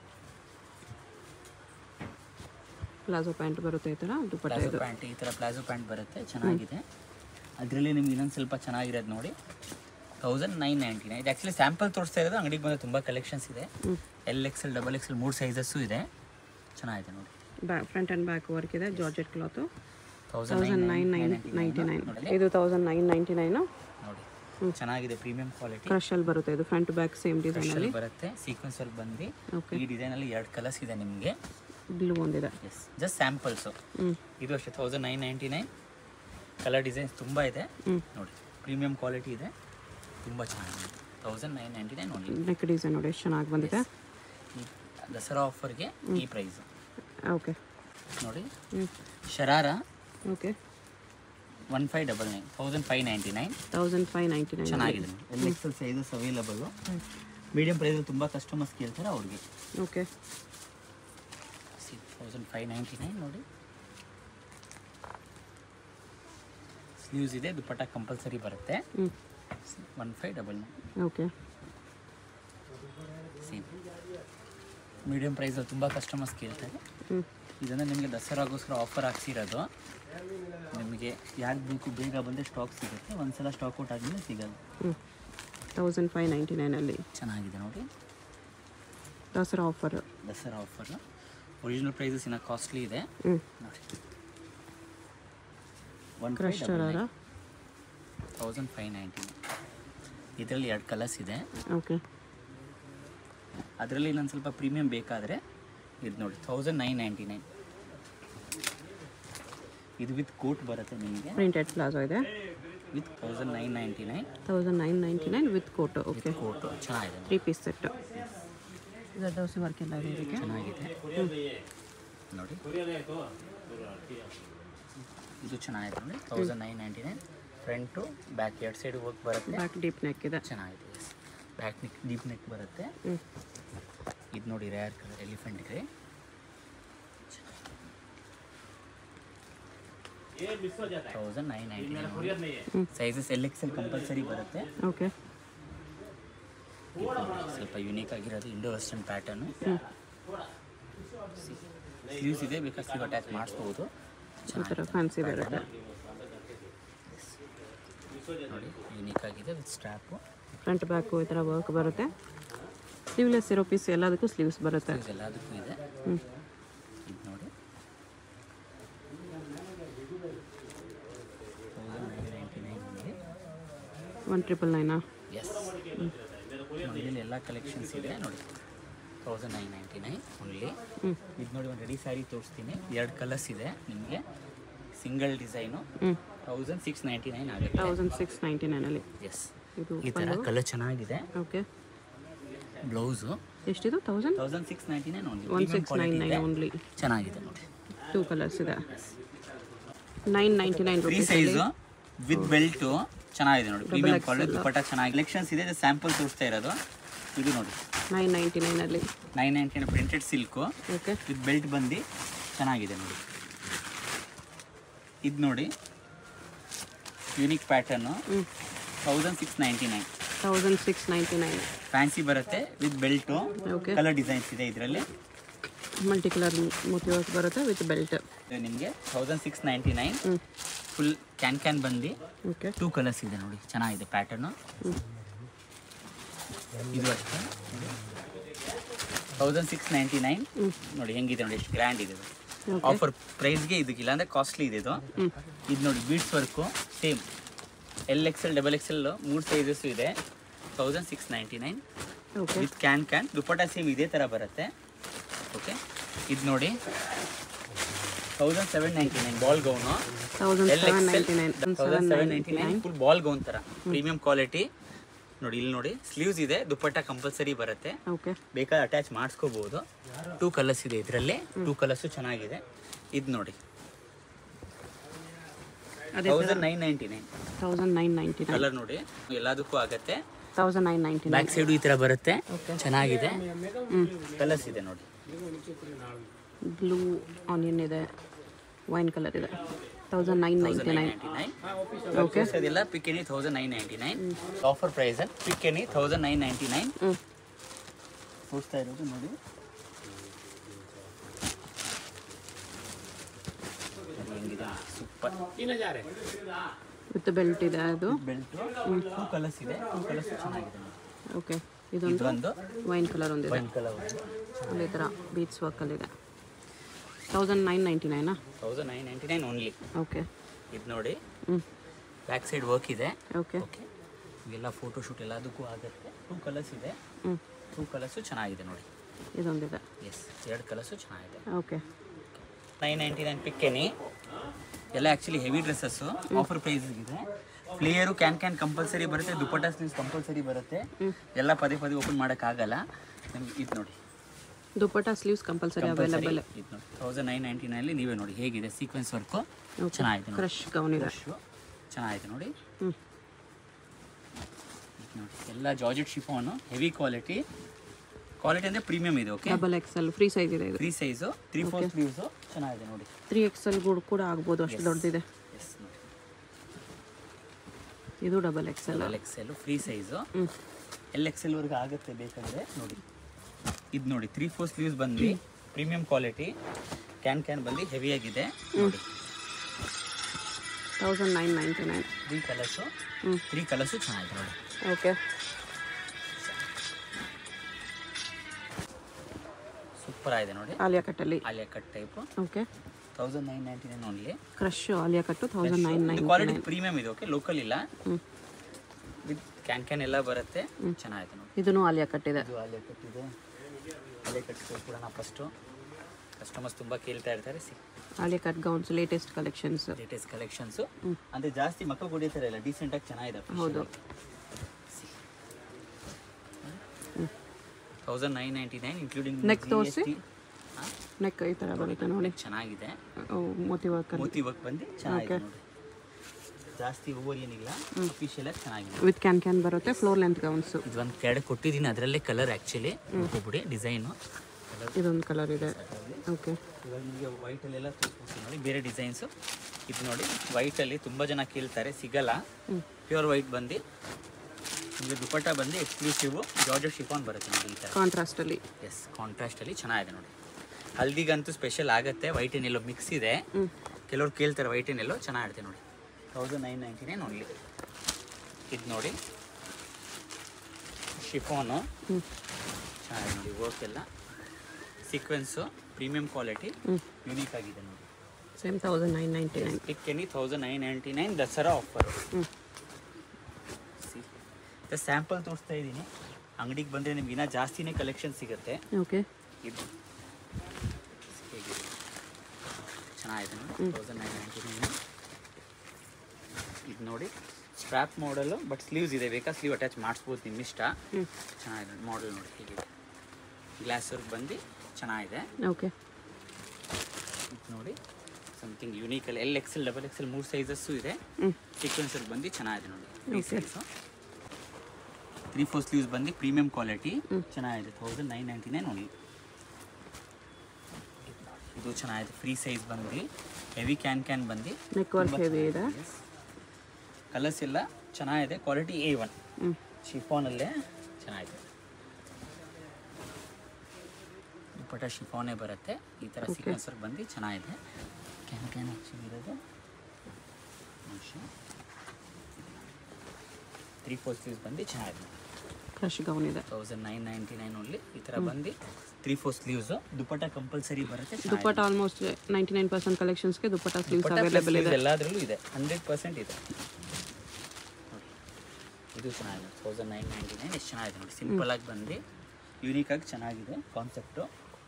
ಪ್ಲಾಜೋ ಪ್ಯಾಂಟ್ ಬರುತ್ತೆ ಈ ಥರ ದುಪಟ್ಟ ಪ್ಲಾಜೋ ಇದು ಪ್ಯಾಂಟ್ ಈ ಥರ ಪ್ಲಾಜೋ ಪ್ಯಾಂಟ್ ಬರುತ್ತೆ ಚೆನ್ನಾಗಿದೆ ಅದರಲ್ಲಿ ನಿಮ್ಗೆ ಇನ್ನೊಂದು ಸ್ವಲ್ಪ ಚೆನ್ನಾಗಿರೋದು ನೋಡಿ ತೌಸಂಡ್ ನೈನ್ ನೈಂಟಿ ನೈನ್ ಇದು ಆ್ಯಕ್ಚುಲಿ ಸ್ಯಾಂಪಲ್ ತೋರಿಸ್ತಾ ಇರೋದು ಅಂಗಡಿಗೆ ಬಂದರೆ ತುಂಬ ಕಲೆಕ್ಷನ್ಸ್ ಇದೆ ಹ್ಞೂ ಎಲ್ ಎಕ್ಸೆಲ್ ಡಬಲ್ ಎಕ್ಸೆಲ್ ಮೂರು ಸೈಜಸ್ಸು ಇದೆ ಚೆನ್ನಾಗಿದೆ ನೋಡಿ ಬ್ಯಾ ಫ್ರಂಟ್ ಆ್ಯಂಡ್ ಬ್ಯಾಕ್ ವರ್ಕ್ ಇದೆ georgette cloth thousand thousand nine nine ninety nine ಇದು ತೌಸಂಡ್ ನೈನ್ ನೈಂಟಿ ನೈನು ನೋಡಿ ಚೆನ್ನಾಗಿದೆ ಪ್ರೀಮಿಯಂ ಕ್ವಾಲಿಟಿ ಕ್ರಶಲ್ಲಿ ಬರುತ್ತೆ ಇದು ಫ್ರಂಟ್ ಬ್ಯಾಕ್ ಸೇಮ್ ಡಿಸೈನಲ್ಲಿ ಬರುತ್ತೆ ಸೀಕ್ವೆನ್ಸ್ ಅಲ್ಲಿ ಬಂದು ಓಕೆ ಈ ಡಿಸೈನಲ್ಲಿ ಎರಡು ಕಲರ್ಸ್ ಇದೆ ನಿಮಗೆ ಬ್ಲೂ ಒಂದಿದೆ ಎಸ್ ಜಸ್ಟ್ ಸ್ಯಾಂಪಲ್ಸು ಹ್ಞೂ ಇದು ಅಷ್ಟೇ thousand nine ninety nine colour designs ತುಂಬ ಇದೆ ಹ್ಞೂ ನೋಡಿ ಪ್ರೀಮಿಯಂ ಕ್ವಾಲಿಟಿ ಇದೆ ತುಂಬ ಚೆನ್ನಾಗಿದೆ thousand nine ninety nine only neck design ನೋಡಿ ಎಷ್ಟು ಚೆನ್ನಾಗಿ ಬಂದಿದೆ ಈ ದಸರಾ ಆಫರ್ಗೆ ಈ ಪ್ರೈಸ್ ಓಕೆ ನೋಡಿ ಹ್ಞೂ sharara okay one five double nine thousand five ninety nine thousand five ninety nine ಚೆನ್ನಾಗಿದೆ L XL sizes available medium ಪ್ರೈಸಲ್ಲಿ ತುಂಬ ಕಸ್ಟಮರ್ಸ್ ಕೇಳ್ತಾರೆ ಅವ್ರಿಗೆ okay thousand five ninety nine ನೋಡಿ ಸ್ಲೀವ್ಸ್ ಇದೆ ದುಪ್ಪಟ್ಟ ಕಂಪಲ್ಸರಿ ಬರುತ್ತೆ ಹ್ಞೂ one five double nine okay same medium ಪ್ರೈಸಲ್ಲಿ ತುಂಬ ಕಸ್ಟಮರ್ಸ್ ಕೇಳ್ತಾರೆ ಹ್ಞೂ ಇದನ್ನು ನಿಮಗೆ ದಸರಾಗೋಸ್ಕರ ಆಫರ್ ಹಾಕ್ಸಿರೋದು ನಿಮಗೆ ಯಾಕೆ ಬೇಕು ಬೇಗ ಬಂದರೆ ಸ್ಟಾಕ್ ಸಿಗುತ್ತೆ ಒಂದ್ಸಲ ಸ್ಟಾಕ್ ಔಟ್ ಆದಮೇಲೆ ಸಿಗಲ್ಲ ಹ್ಞೂ ತೌಸಂಡ್ ಫೈವ್ ನೈಂಟಿ ನೈನಲ್ಲಿ ಚೆನ್ನಾಗಿದೆ ನೋಡಿ Dasara offer Dasara offer original prices ಇನ್ನು ಕಾಸ್ಟ್ಲಿ ಇದೆ ಹ್ಞೂ ನೋಡಿ one crush sharara thousand five ninety ಇದರಲ್ಲಿ ಎರಡು ಕಲರ್ಸ್ ಇದೆ ಓಕೆ ಅದರಲ್ಲಿ ಇನ್ನೊಂದು ಸ್ವಲ್ಪ ಪ್ರೀಮಿಯಂ ಬೇಕಾದರೆ ಇದು ನೋಡಿ ತೌಸಂಡ್ ನೈನ್ ನೈಂಟಿ ನೈನ್ ಇದು ವಿತ್ ಕೋಟ್ ಬರುತ್ತೆ ನಿಮಗೆ ಪ್ರಿಂಟೆಡ್ ಪ್ಲಾಜೋ ಇದೆ with thousand nine ninety nine thousand nine ninety nine with coat okay coat ಚೆನ್ನಾಗಿದೆ ತ್ರೀ ಪೀಸ್ ಸೆಟ್ಟು ದೋಸೆ ವರ್ಕ್ ಎಲ್ಲ ಇದೆ ಇದಕ್ಕೆ ಚೆನ್ನಾಗಿದೆ ನೋಡಿ ಇದು ಚೆನ್ನಾಗಿದೆ ನೋಡಿ thousand nine ninety nine front back ಎರಡು ಸೈಡ್ ವರ್ಕ್ ಬರುತ್ತೆ ಬ್ಯಾಕ್ ಡೀಪ್ ನೆಕ್ ಇದೆ ಚೆನ್ನಾಗಿದೆ ಬ್ಯಾಕ್ ನೆಕ್ ಡೀಪ್ ನೆಕ್ ಬರುತ್ತೆ ಹ್ಞೂ ಇದು ನೋಡಿ rare colour elephant grey thousand nine ninety sizes L X L compulsory ಬರುತ್ತೆ ಓಕೆ ಇದು ನೋಡಿ, ಸ್ವಲ್ಪ ಯುನೀಕ್ ಆಗಿರೋದು ಇಂಡೋ ವೆಸ್ಟರ್ನ್ ಪ್ಯಾಟರ್ನು ಸ್ಲೀವ್ಸ್ ಇದೆ ಬೇಕಾದ್ರೆ ಸ್ಲೀವ್ ಅಟ್ಯಾಚ್ ಮಾಡಿಸ್ಬೋದು ಈ ಥರ ಫ್ಯಾನ್ಸಿ ಬರುತ್ತೆ ನೋಡಿ ಯುನೀಕ್ ಆಗಿದೆ ವಿತ್ ಸ್ಟ್ರಾಪು ಫ್ರಂಟ್ ಬ್ಯಾಕು ಈ ಥರ ವರ್ಕ್ ಬರುತ್ತೆ ಸ್ಲೀವ್ಲೆಸ್ ಇರೋ ಪೀಸ್ ಎಲ್ಲದಕ್ಕೂ ಸ್ಲೀವ್ಸ್ ಬರುತ್ತೆ ಸ್ಲೀವ್ಸ್ ಎಲ್ಲದಕ್ಕೂ ಇದೆ ಹ್ಞೂ ಇದು ನೋಡಿ thousand nine ninety nine one triple nine yes ಮನೆಯಲ್ಲಿ ಎಲ್ಲ ಕಲೆಕ್ಷನ್ಸ್ ಇದೆ ನೋಡಿ thousand nine ninety nine only ಹ್ಞೂ ಇದು ನೋಡಿ ಒಂದು ರೆಡಿ ಸ್ಯಾರಿ ತೋರಿಸ್ತೀನಿ ಎರಡು ಕಲರ್ಸ್ ಇದೆ ನಿಮಗೆ ಸಿಂಗಲ್ ಡಿಸೈನು ಹ್ಞೂ ತೌಸಂಡ್ ಸಿಕ್ಸ್ ನೈಂಟಿ ನೈನ್ ಆಗುತ್ತೆ ತೌಸಂಡ್ ಸಿಕ್ಸ್ ನೈಂಟಿ ನೈನಲ್ಲಿ ಎಸ್ ಇದು ಈ ಥರ ಕಲರ್ ಚೆನ್ನಾಗಿದೆ ಓಕೆ ಬ್ಲೌಸು ಎಷ್ಟಿದು thousand thousand six ninety nine only one six nine nine only ಚೆನ್ನಾಗಿದೆ ನೋಡಿ ಟೂ ಕಲರ್ಸ್ ಇದೆ nine ninety nine free rupees size with belt ಚೆನ್ನಾಗಿದೆ ನೋಡಿ ಪ್ರೀಮಿಯಂ ಕ್ವಾಲಿಟಿ ದುಪ್ಪಟ್ಟ ಚೆನ್ನಾಗಿ ಕಲೆಕ್ಷನ್ಸ್ ಇದೆ ಸ್ಯಾಂಪಲ್ ತೋರಿಸ್ತಾ ಇರೋದು ಇದು ನೋಡಿ ನೈನ್ ನೈಂಟಿ ನೈನಲ್ಲಿ nine ninety printed silk okay with belt ಬಂದು ಚೆನ್ನಾಗಿದೆ ನೋಡಿ ಇದು ನೋಡಿ ಯೂನಿಕ್ ಪ್ಯಾಟರ್ನು ಹ್ಞೂ thousand six ninety nine thousand six ninety nine fancy ಬರುತ್ತೆ with belt okay colour designs ಇದೆ ಇದರಲ್ಲಿ ಮಲ್ಟಿ ಕಲರ್ ಮೋತಿ ವರ್ಕ್ ಬರುತ್ತೆ ವಿತ್ ಬೆಲ್ಟ್ ನಿಮಗೆ ತೌಸಂಡ್ ಸಿಕ್ಸ್ ನೈಂಟಿ ನೈನ್ ಹ್ಞೂ ಫುಲ್ ಕ್ಯಾನ್ ಕ್ಯಾನ್ ಬಂದು ಓಕೆ ಟೂ ಕಲರ್ಸ್ ಇದೆ ನೋಡಿ ಚೆನ್ನಾಗಿದೆ ಪ್ಯಾಟರ್ನು ಹ್ಞೂ ಇದು ಅಷ್ಟೇ ತೌಸಂಡ್ ಸಿಕ್ಸ್ ನೈಂಟಿ ನೈನ್ ಹ್ಞೂ ನೋಡಿ ಹೆಂಗಿದೆ ನೋಡಿ ಎಷ್ಟು ಗ್ರ್ಯಾಂಡ್ ಇದೆ ಓಕೆ ಆಫರ್ ಪ್ರೈಸ್ಗೆ ಇದಕ್ಕಿಲ್ಲ ಅಂದರೆ ಕಾಸ್ಟ್ಲಿ ಇದೆ ಇದು ಹ್ಞೂ ಇದು ನೋಡಿ beads work same L X L double X L ಮೂರು ಸೈಜಸ್ಸು ಇದೆ thousand six ninety nine okay with can can dupatta same ಇದೇ ಥರ ಬರುತ್ತೆ ಓಕೆ ಇದು ನೋಡಿ thousand seven ninety nine ball gown thousand L seven X ninety nine thousand seven ninety nine full ball gown ಥರ premium quality ನೋಡಿ ಇಲ್ಲಿ ನೋಡಿ sleeves ಇದೆ ದುಪ್ಪಟ್ಟ ಕಂಪಲ್ಸರಿ ಬರುತ್ತೆ ಓಕೆ ಬೇಕಾದ್ರೆ ಅಟ್ಯಾಚ್ ಮಾಡಿಸ್ಕೋಬಹುದು ಟೂ ಕಲರ್ಸ್ ಇದೆ ಇದರಲ್ಲಿ ಟೂ ಕಲರ್ಸು ಚೆನ್ನಾಗಿದೆ ಇದು ನೋಡಿ ಅದೇ thousand nine ninety nine thousand nine ninety nine colour ನೋಡಿ ಎಲ್ಲದಕ್ಕೂ ಆಗತ್ತೆ thousand nine ninety nine back side ಈ ಥರ ಬರುತ್ತೆ Okay. ಚೆನ್ನಾಗಿದೆ ಹ್ಞೂ ಕಲರ್ಸ್ ಇದೆ ನೋಡಿ ಬ್ಲೂ ಆನಿಯನ್ ಇದೆ ವೈನ್ ಕಲರ್ ಇದೆ thousand nine ninety nine okay ಇದೆಲ್ಲ pick any thousand nine ninety nine offer price pick any thousand nine ninety nine ಹ್ಞೂ ತೋರಿಸ್ತಾ ಇರೋದು ನೋಡಿ ಹೆಂಗಿದೆ ಸೂಪರ್ ವಿತ್ ಬೆಲ್ಟ್ ಇದೆ ಅದು ಬೆಲ್ಟ್ ಟೂ ಕಲರ್ಸ್ ಇದೆ ಟೂ ಕಲರ್ಸ್ ಚೆನ್ನಾಗಿದೆ ನೋಡಿ. ಓಕೆ ಇದೊಂದು ಇದೊಂದು ವೈನ್ ಕಲರ್ ಒಂದಿದೆ ವೈನ್ ಕಲರ್ ಅದೇ ಥರ ಬೀಟ್ಸ್ ವರ್ಕಲ್ಲಿದೆ thousand nine ninety nine thousand nine ninety nine only okay ಇದು ನೋಡಿ ಹ್ಞೂ ಬ್ಯಾಕ್ ಸೈಡ್ ವರ್ಕ್ ಇದೆ ಓಕೆ ಓಕೆ ಇವೆಲ್ಲ ಫೋಟೋ ಶೂಟ್ ಎಲ್ಲದಕ್ಕೂ ಆಗುತ್ತೆ ಟೂ ಕಲರ್ಸ್ ಇದೆ ಹ್ಞೂ ಟೂ ಕಲರ್ಸು ಚೆನ್ನಾಗಿದೆ ನೋಡಿ ಇದೊಂದಿದೆ ಎಸ್ ಎರಡು ಕಲರ್ಸು ಚೆನ್ನಾಗಿದೆ okay nine ninety nine pick any ಎಲ್ಲ actually heavy dresses offer price ಇದೆ ಪ್ಲೇಯರು ಕ್ಯಾನ್ ಕ್ಯಾನ್ ಕಂಪಲ್ಸರಿ ಬರುತ್ತೆ ದುಪ್ಪಟ್ಟ ಸ್ಲೀವ್ಸ್ ಕಂಪಲ್ಸರಿ ಬರುತ್ತೆ ಎಲ್ಲ ಪದೇ ಪದೇ ಓಪನ್ ಮಾಡೋಕ್ಕಾಗಲ್ಲ ನಿಮ್ಗೆ ಇದು ನೋಡಿ ದುಪ್ಪಟ್ಟ ಸ್ಲೀವ್ಸ್ ಕಂಪಲ್ಸರಿ ಅವೈಲಬಲ್ ಇದು ನೋಡಿ ತೌಸಂಡ್ ನೈನ್ ನೈಂಟಿ ನೈನಲ್ಲಿ ನೀವೇ ನೋಡಿ ಹೇಗಿದೆ ಸೀಕ್ವೆನ್ಸ್ ವರ್ಕು ಚೆನ್ನಾಗಿದೆ ನೋಡಿ ಕ್ರಶ್ ಗೌನ್ ಇದೆ Brush ಚೆನ್ನಾಗಿದೆ ನೋಡಿ ಹ್ಞೂ ಇದ್ ನೋಡಿ ಎಲ್ಲ georgette chiffon heavy quality quality ಅಂದರೆ ಪ್ರೀಮಿಯಮ್ ಇದೆ okay double XL free size ಇದೆ ಇದು three size three four sleeves ಚೆನ್ನಾಗಿದೆ ನೋಡಿ ತ್ರೀ ಎಕ್ಸೆಲ್ ಕೂಡ ಕೂಡ ಆಗ್ಬೋದು ಅಷ್ಟು ದೊಡ್ಡದಿದೆ ಎಸ್ ನೋಡಿ ಇದು double XL L X L free size ಹ್ಞೂ ಎಲ್ ಎಕ್ಸ್ ಎಲ್ ವರ್ಗೆ ಆಗುತ್ತೆ ಬೇಕಾದರೆ ನೋಡಿ ಇದು ನೋಡಿ ತ್ರೀ ಫೋರ್ ಸ್ಲೀವ್ಸ್ ಬಂದು ಪ್ರೀಮಿಯಂ ಕ್ವಾಲಿಟಿ ಕ್ಯಾನ್ ಕ್ಯಾನ್ ಬಂದು ಹೆವಿಯಾಗಿದೆ ನೋಡಿ thousand nine ninety nine three colours ಹ್ಞೂ ತ್ರೀ ಕಲರ್ಸು ಚೆನ್ನಾಗಿದೆ ನೋಡಿ ಓಕೆ ಸೂಪರ್ ಆಗಿದೆ ನೋಡಿ ಆಲಿಯಾ ಕಟ್ಟಲ್ಲಿ Alia cut type okay thousand nine ninety nine only crush Alia cut thousand nine nine quality premium ಇದೆ ಓಕೆ ಲೋಕಲ್ ಇಲ್ಲ ಹ್ಞೂ ವಿತ್ ಕ್ಯಾನ್ ಕ್ಯಾನ್ ಎಲ್ಲ ಬರುತ್ತೆ ಚೆನ್ನಾಗಿದೆ ನೋಡಿ ಇದೂ ಆಲಿಯಾ ಕಟ್ಟಿದೆ ಇದು ಆಲಿಯಾ ಕಟ್ ಇದೆ ಅಲ್ಲೇ ಕಟ್ಸ್ಕೊಟ್ಬಿಡೋಣ ಫಸ್ಟು ಕಸ್ಟಮರ್ಸ್ ತುಂಬ ಕೇಳ್ತಾ ಇರ್ತಾರೆ ಸಿ Alia cut gowns latest collections latest collections ಅಂದರೆ ಜಾಸ್ತಿ ಮಕ್ಕಳು ಕುಡಿತಾರೆ ಇಲ್ಲ ಡೀಸೆಂಟಾಗಿ ಚೆನ್ನಾಗಿದೆ ಹೌದು thousand nine ninety nine including Neck ತೋರ್ಸಿ. ನೆಕ್ ಈ ಥರ ಬರುತ್ತೆ ನೋಡಿ ಚೆನ್ನಾಗಿದೆ ಮೋತಿ ವರ್ಕ್ ಮೋತಿ ವರ್ಕ್ ಬಂದು ಚೆನ್ನಾಗಿದೆ ನೋಡಿ ಜಾಸ್ತಿ ಓವರ್ ಏನಿಲ್ಲ ಅಫಿಷಿಯಲ್ ಆಗಿ ಚೆನ್ನಾಗಿದೆ ವಿತ್ ಕ್ಯಾನ್ ಕ್ಯಾನ್ ಬರುತ್ತೆ ಫ್ಲೋರ್ ಲೆಂತ್ ಗೌನ್ಸ್ ಇದು ಒಂದು ಕೆಳಗೆ ಕೊಟ್ಟಿದ್ದೀನಿ ಅದರಲ್ಲೇ ಕಲರ್ ಆ್ಯಕ್ಚುಲಿ ಹೋಗ್ಬಿಡಿ ಡಿಸೈನು ಇದೊಂದು ಕಲರ್ ಇದೆ ಓಕೆ ಇವಾಗ ನಿಮಗೆ ವೈಟಲ್ಲೆಲ್ಲ ತೋರಿಸ್ಕೊಡ್ತೀನಿ ನೋಡಿ ಬೇರೆ ಡಿಸೈನ್ಸು ಇದು ನೋಡಿ ವೈಟಲ್ಲಿ ತುಂಬ ಜನ ಕೇಳ್ತಾರೆ ಸಿಗಲ್ಲ ಪ್ಯೂರ್ ವೈಟ್ ಬಂದು ನಿಮಗೆ ದುಪಟ್ಟ ಬಂದು ಎಕ್ಸ್ಕ್ಲೂಸಿವ್ ಜಾರ್ಜೆಟ್ ಶಿಫಾನ್ ಬರುತ್ತೆ ನೋಡಿ ಈ ಥರ ಕಾಂಟ್ರಾಸ್ಟಲ್ಲಿ ಎಸ್ ಕಾಂಟ್ರಾಸ್ಟಲ್ಲಿ ಚೆನ್ನಾಗಿದೆ ನೋಡಿ ಹಲ್ದಿಗಂತೂ ಸ್ಪೆಷಲ್ ಆಗುತ್ತೆ ವೈಟ್ ಏನೆಲ್ಲೋ ಮಿಕ್ಸ್ ಇದೆ ಕೆಲವ್ರು ಕೇಳ್ತಾರೆ ವೈಟ್ ಏನೆಲ್ಲೋ ಚೆನ್ನಾಗಿರುತ್ತೆ ನೋಡಿ thousand nine ninety nine only ಇದು ನೋಡಿ ಶಿಫೋನು ಹ್ಞೂ ಚೆನ್ನಾಗಿದೆ ನೋಡಿ ವರ್ಕ್ ಎಲ್ಲ ಸೀಕ್ವೆನ್ಸು ಪ್ರೀಮಿಯಂ ಕ್ವಾಲಿಟಿ ಯುನೀಕ್ ಆಗಿದೆ ನೋಡಿ same thousand nine ninety nine pick any thousand nine ninety nine Dasara offer ಹ್ಞೂ ಸ್ಯಾಂಪಲ್ ತೋರಿಸ್ತಾ ಇದ್ದೀನಿ ಅಂಗಡಿಗೆ ಬಂದರೆ ನಿಮ್ಗೆ ಇನ್ನೂ ಜಾಸ್ತಿನೇ ಕಲೆಕ್ಷನ್ ಸಿಗುತ್ತೆ ಓಕೆ ಇದು ಹೇಗಿದೆ ಚೆನ್ನಾಗಿದೆ ನೋಡಿ ತೌಸಂಡ್ ನೈನ್ ನೈಂಟಿ ನೈನ್ ಇದು ನೋಡಿ ಸ್ಟ್ರ್ಯಾಪ್ ಮಾಡಲು ಬಟ್ ಸ್ಲೀವ್ಸ್ ಇದೆ ಬೇಕಾ ಸ್ಲೀವ್ ಅಟ್ಯಾಚ್ ಮಾಡಿಸ್ಬೋದು ನಿಮ್ಮ ಇಷ್ಟ ಹ್ಞೂ ಚೆನ್ನಾಗಿದೆ ಮಾಡಲ್ ನೋಡಿ ಹೇಗಿದೆ ಗ್ಲಾಸ್ ವರ್ಕ್ ಬಂದು ಚೆನ್ನಾಗಿದೆ ಓಕೆ ಇದು ನೋಡಿ something uniquely L XL double XL ಮೂರು ಸೈಜಸ್ಸು ಇದೆ ಹ್ಞೂ ಸೀಕ್ವೆನ್ಸಲ್ಲಿ ಬಂದು ಚೆನ್ನಾಗಿದೆ ನೋಡಿ three Okay. Size three four sleeves ಬಂದು ಪ್ರೀಮಿಯಂ ಕ್ವಾಲಿಟಿ ಚೆನ್ನಾಗಿದೆ thousand nine ninety nine only ಇದು ಚೆನ್ನಾಗಿದೆ ಫ್ರೀ ಸೈಜ್ ಬಂದು ಹೆವಿ ಕ್ಯಾನ್ ಕ್ಯಾನ್ ಬಂದು ನೆಕ್ ವರ್ಕ್ ಹೆವಿ ಇದೆ ಕಲರ್ಸ್ ಎಲ್ಲ ಚೆನ್ನಾಗಿದೆ ಕ್ವಾಲಿಟಿ ಎ ಒನ್ ಹ್ಞೂ ಶಿಫಾನಲ್ಲೇ ಚೆನ್ನಾಗಿದೆ ದುಪ್ಪಟ್ಟ ಶಿಫಾನೇ ಬರುತ್ತೆ ಈ ಥರ ಸೀಕ್ವೆನ್ಸ್ ಬಂದು ಚೆನ್ನಾಗಿದೆ ಕ್ಯಾನ್ ಕ್ಯಾನ್ ಆ್ಯಕ್ಚುಲಿ ಇರೋದು ತ್ರೀ ಫೋರ್ ಸ್ಲೀವ್ಸ್ ಬಂದು ಚೆನ್ನಾಗಿದೆ ಕ್ರಶ್ ಗೌನ್ ಇದೆ thousand nine ninety nine only ಈ ಥರ ಬಂದು three four sleeves dupatta compulsory ಬರುತ್ತೆ ಚೆನ್ನಾಗಿದೆ. Dupatta almost ninety nine percent ಕಲೆಕ್ಷನ್ಸ್ಗೆ dupatta sleeves dupatta plus available ಇದೆ sleeves ಎಲ್ಲದರಲ್ಲೂ ಇದೆ ಹಂಡ್ರೆಡ್ ಪರ್ಸೆಂಟ್ ಇದೆ ನೋಡಿ. ಇದು ಚೆನ್ನಾಗಿದೆ ತೌಸಂಡ್ ನೈನ್ ನೈಂಟಿ ನೈನ್ ಎಷ್ಟು ಚೆನ್ನಾಗಿದೆ ನೋಡಿ ಸಿಂಪಲ್ ಆಗಿ ಬಂದು ಯೂನಿಕ್ ಆಗಿ ಚೆನ್ನಾಗಿದೆ ಕಾನ್ಸೆಪ್ಟು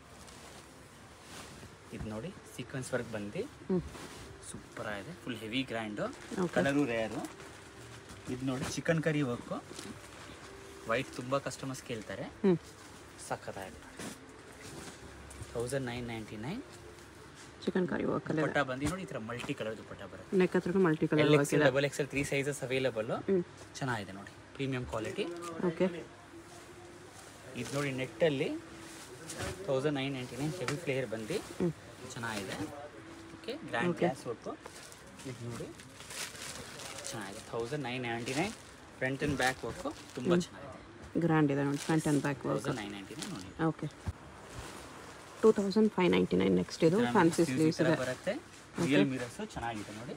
ಇದು ನೋಡಿ ಸೀಕ್ವೆನ್ಸ್ ವರ್ಕ್ ಬಂದು ಹ್ಞೂ ಸೂಪರ್ ಆಗಿದೆ full heavy grand Okay. Colour rare ಇದು ನೋಡಿ ಚಿಕನ್ ಕರಿ ವರ್ಕು ವೈಟ್ ತುಂಬ ಕಸ್ಟಮರ್ಸ್ ಕೇಳ್ತಾರೆ ಹ್ಞೂ ಸಖತ್ತಾಗಿದೆ thousand nine ninety nine chikankari ವರ್ಕಲ್ಲಿ ಇದೆ ದುಪ್ಪಟ್ಟ ಬಂದು ನೋಡಿ ಈ ಥರ ಮಲ್ಟಿ ಕಲರ್ ದುಪ್ಪಟ್ಟ ಬರುತ್ತೆ ನೆಕ್ ಹತ್ರ multi colour L work XL ಇದೆ double XL three sizes available ಹ್ಞೂ ಚೆನ್ನಾಗಿದೆ ನೋಡಿ ಪ್ರೀಮಿಯಂ ಕ್ವಾಲಿಟಿ ಓಕೆ ಇದು ನೋಡಿ ನೆಟ್ಟಲ್ಲಿ thousand nine ninety nine heavy flare ಬಂದು ಹ್ಞೂ ಚೆನ್ನಾಗಿದೆ ಓಕೆ ಗ್ರ್ಯಾಂಡ್ ಗ್ಲಾಸ್ ವರ್ಕು ಇದು ನೋಡಿ ಚೆನ್ನಾಗಿದೆ thousand nine ninety nine front and back work ತುಂಬ ಚೆನ್ನಾಗಿದೆ ಗ್ರ್ಯಾಂಡ್ ಇದೆ ನೋಡಿ front and back work thousand nine ninety nine ನೋಡಿ okay two thousand five ninety nine next ಇದು ಫ್ಯಾನ್ಸಿ ಸ್ಲೀವ್ಸ್ ಇದೆ ಬರುತ್ತೆ ರಿಯಲ್ ಮಿರರ್ಸು ಚೆನ್ನಾಗಿದೆ ನೋಡಿ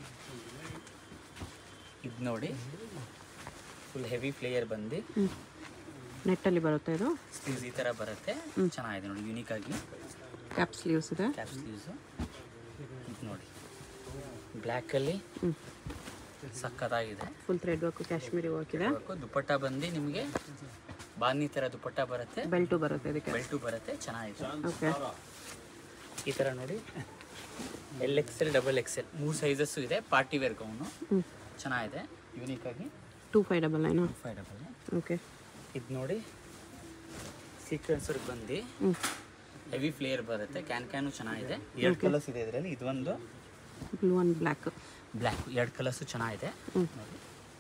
ಇದು ನೋಡಿ ಫುಲ್ ಹೆವಿ ಫ್ಲೇಯರ್ ಬಂದು ಹ್ಞೂ ನೆಟ್ಟಲ್ಲಿ ಬರುತ್ತೆ ಇದು ಸ್ಲೀವ್ಸ್ ಈ ಥರ ಬರುತ್ತೆ ಚೆನ್ನಾಗಿದೆ ನೋಡಿ ಯೂನಿಕ್ ಆಗಿ ಕ್ಯಾಪ್ ಸ್ಲೀವ್ಸ್ ಇದೆ ಕ್ಯಾಪ್ ಸ್ಲೀವ್ಸು ಇದು ನೋಡಿ ಬ್ಲ್ಯಾಕಲ್ಲಿ ಹ್ಞೂ ಸಕ್ಕತ್ತಾಗಿದೆ full thread work Kashmiri work ಇದೆ ವರ್ಕು ದುಪ್ಪಟ್ಟ ಬಂದು ನಿಮಗೆ ಬಾನಿ ಥರ ದುಪ್ಪಟ್ಟ ಬರುತ್ತೆ ಬೆಲ್ಟು ಬರುತ್ತೆ ಇದಕ್ಕೆ ಬೆಲ್ಟು ಬರುತ್ತೆ ಚೆನ್ನಾಗಿದೆ ಓಕೆ ಈ ಥರ ನೋಡಿ ಎಲ್ ಎಕ್ಸೆಲ್ ಡಬಲ್ ಎಕ್ಸೆಲ್ ಮೂರು ಸೈಜಸ್ಸು ಇದೆ ಪಾರ್ಟಿ ವೇರ್ ಗೌನು ಹ್ಞೂ ಚೆನ್ನಾಗಿದೆ ಯೂನಿಕ್ ಆಗಿ two five double nine five double okay ಇದು ನೋಡಿ ಸೀಕ್ವೆನ್ಸ್ ವರ್ಕ್ ಬಂದು ಹ್ಞೂ ಹೆವಿ ಫ್ಲೇಯರ್ ಬರುತ್ತೆ ಕ್ಯಾನ್ ಕ್ಯಾನು ಚೆನ್ನಾಗಿದೆ ಎರಡು ಕಲರ್ಸ್ ಇದೆ ಇದರಲ್ಲಿ ಇದೊಂದು ಬ್ಲೂ ಆ್ಯಂಡ್ ಬ್ಲ್ಯಾಕ್ ಬ್ಲ್ಯಾಕ್ ಎರಡು ಕಲರ್ಸು ಚೆನ್ನಾಗಿದೆ ಹ್ಮ್. ನೋಡಿ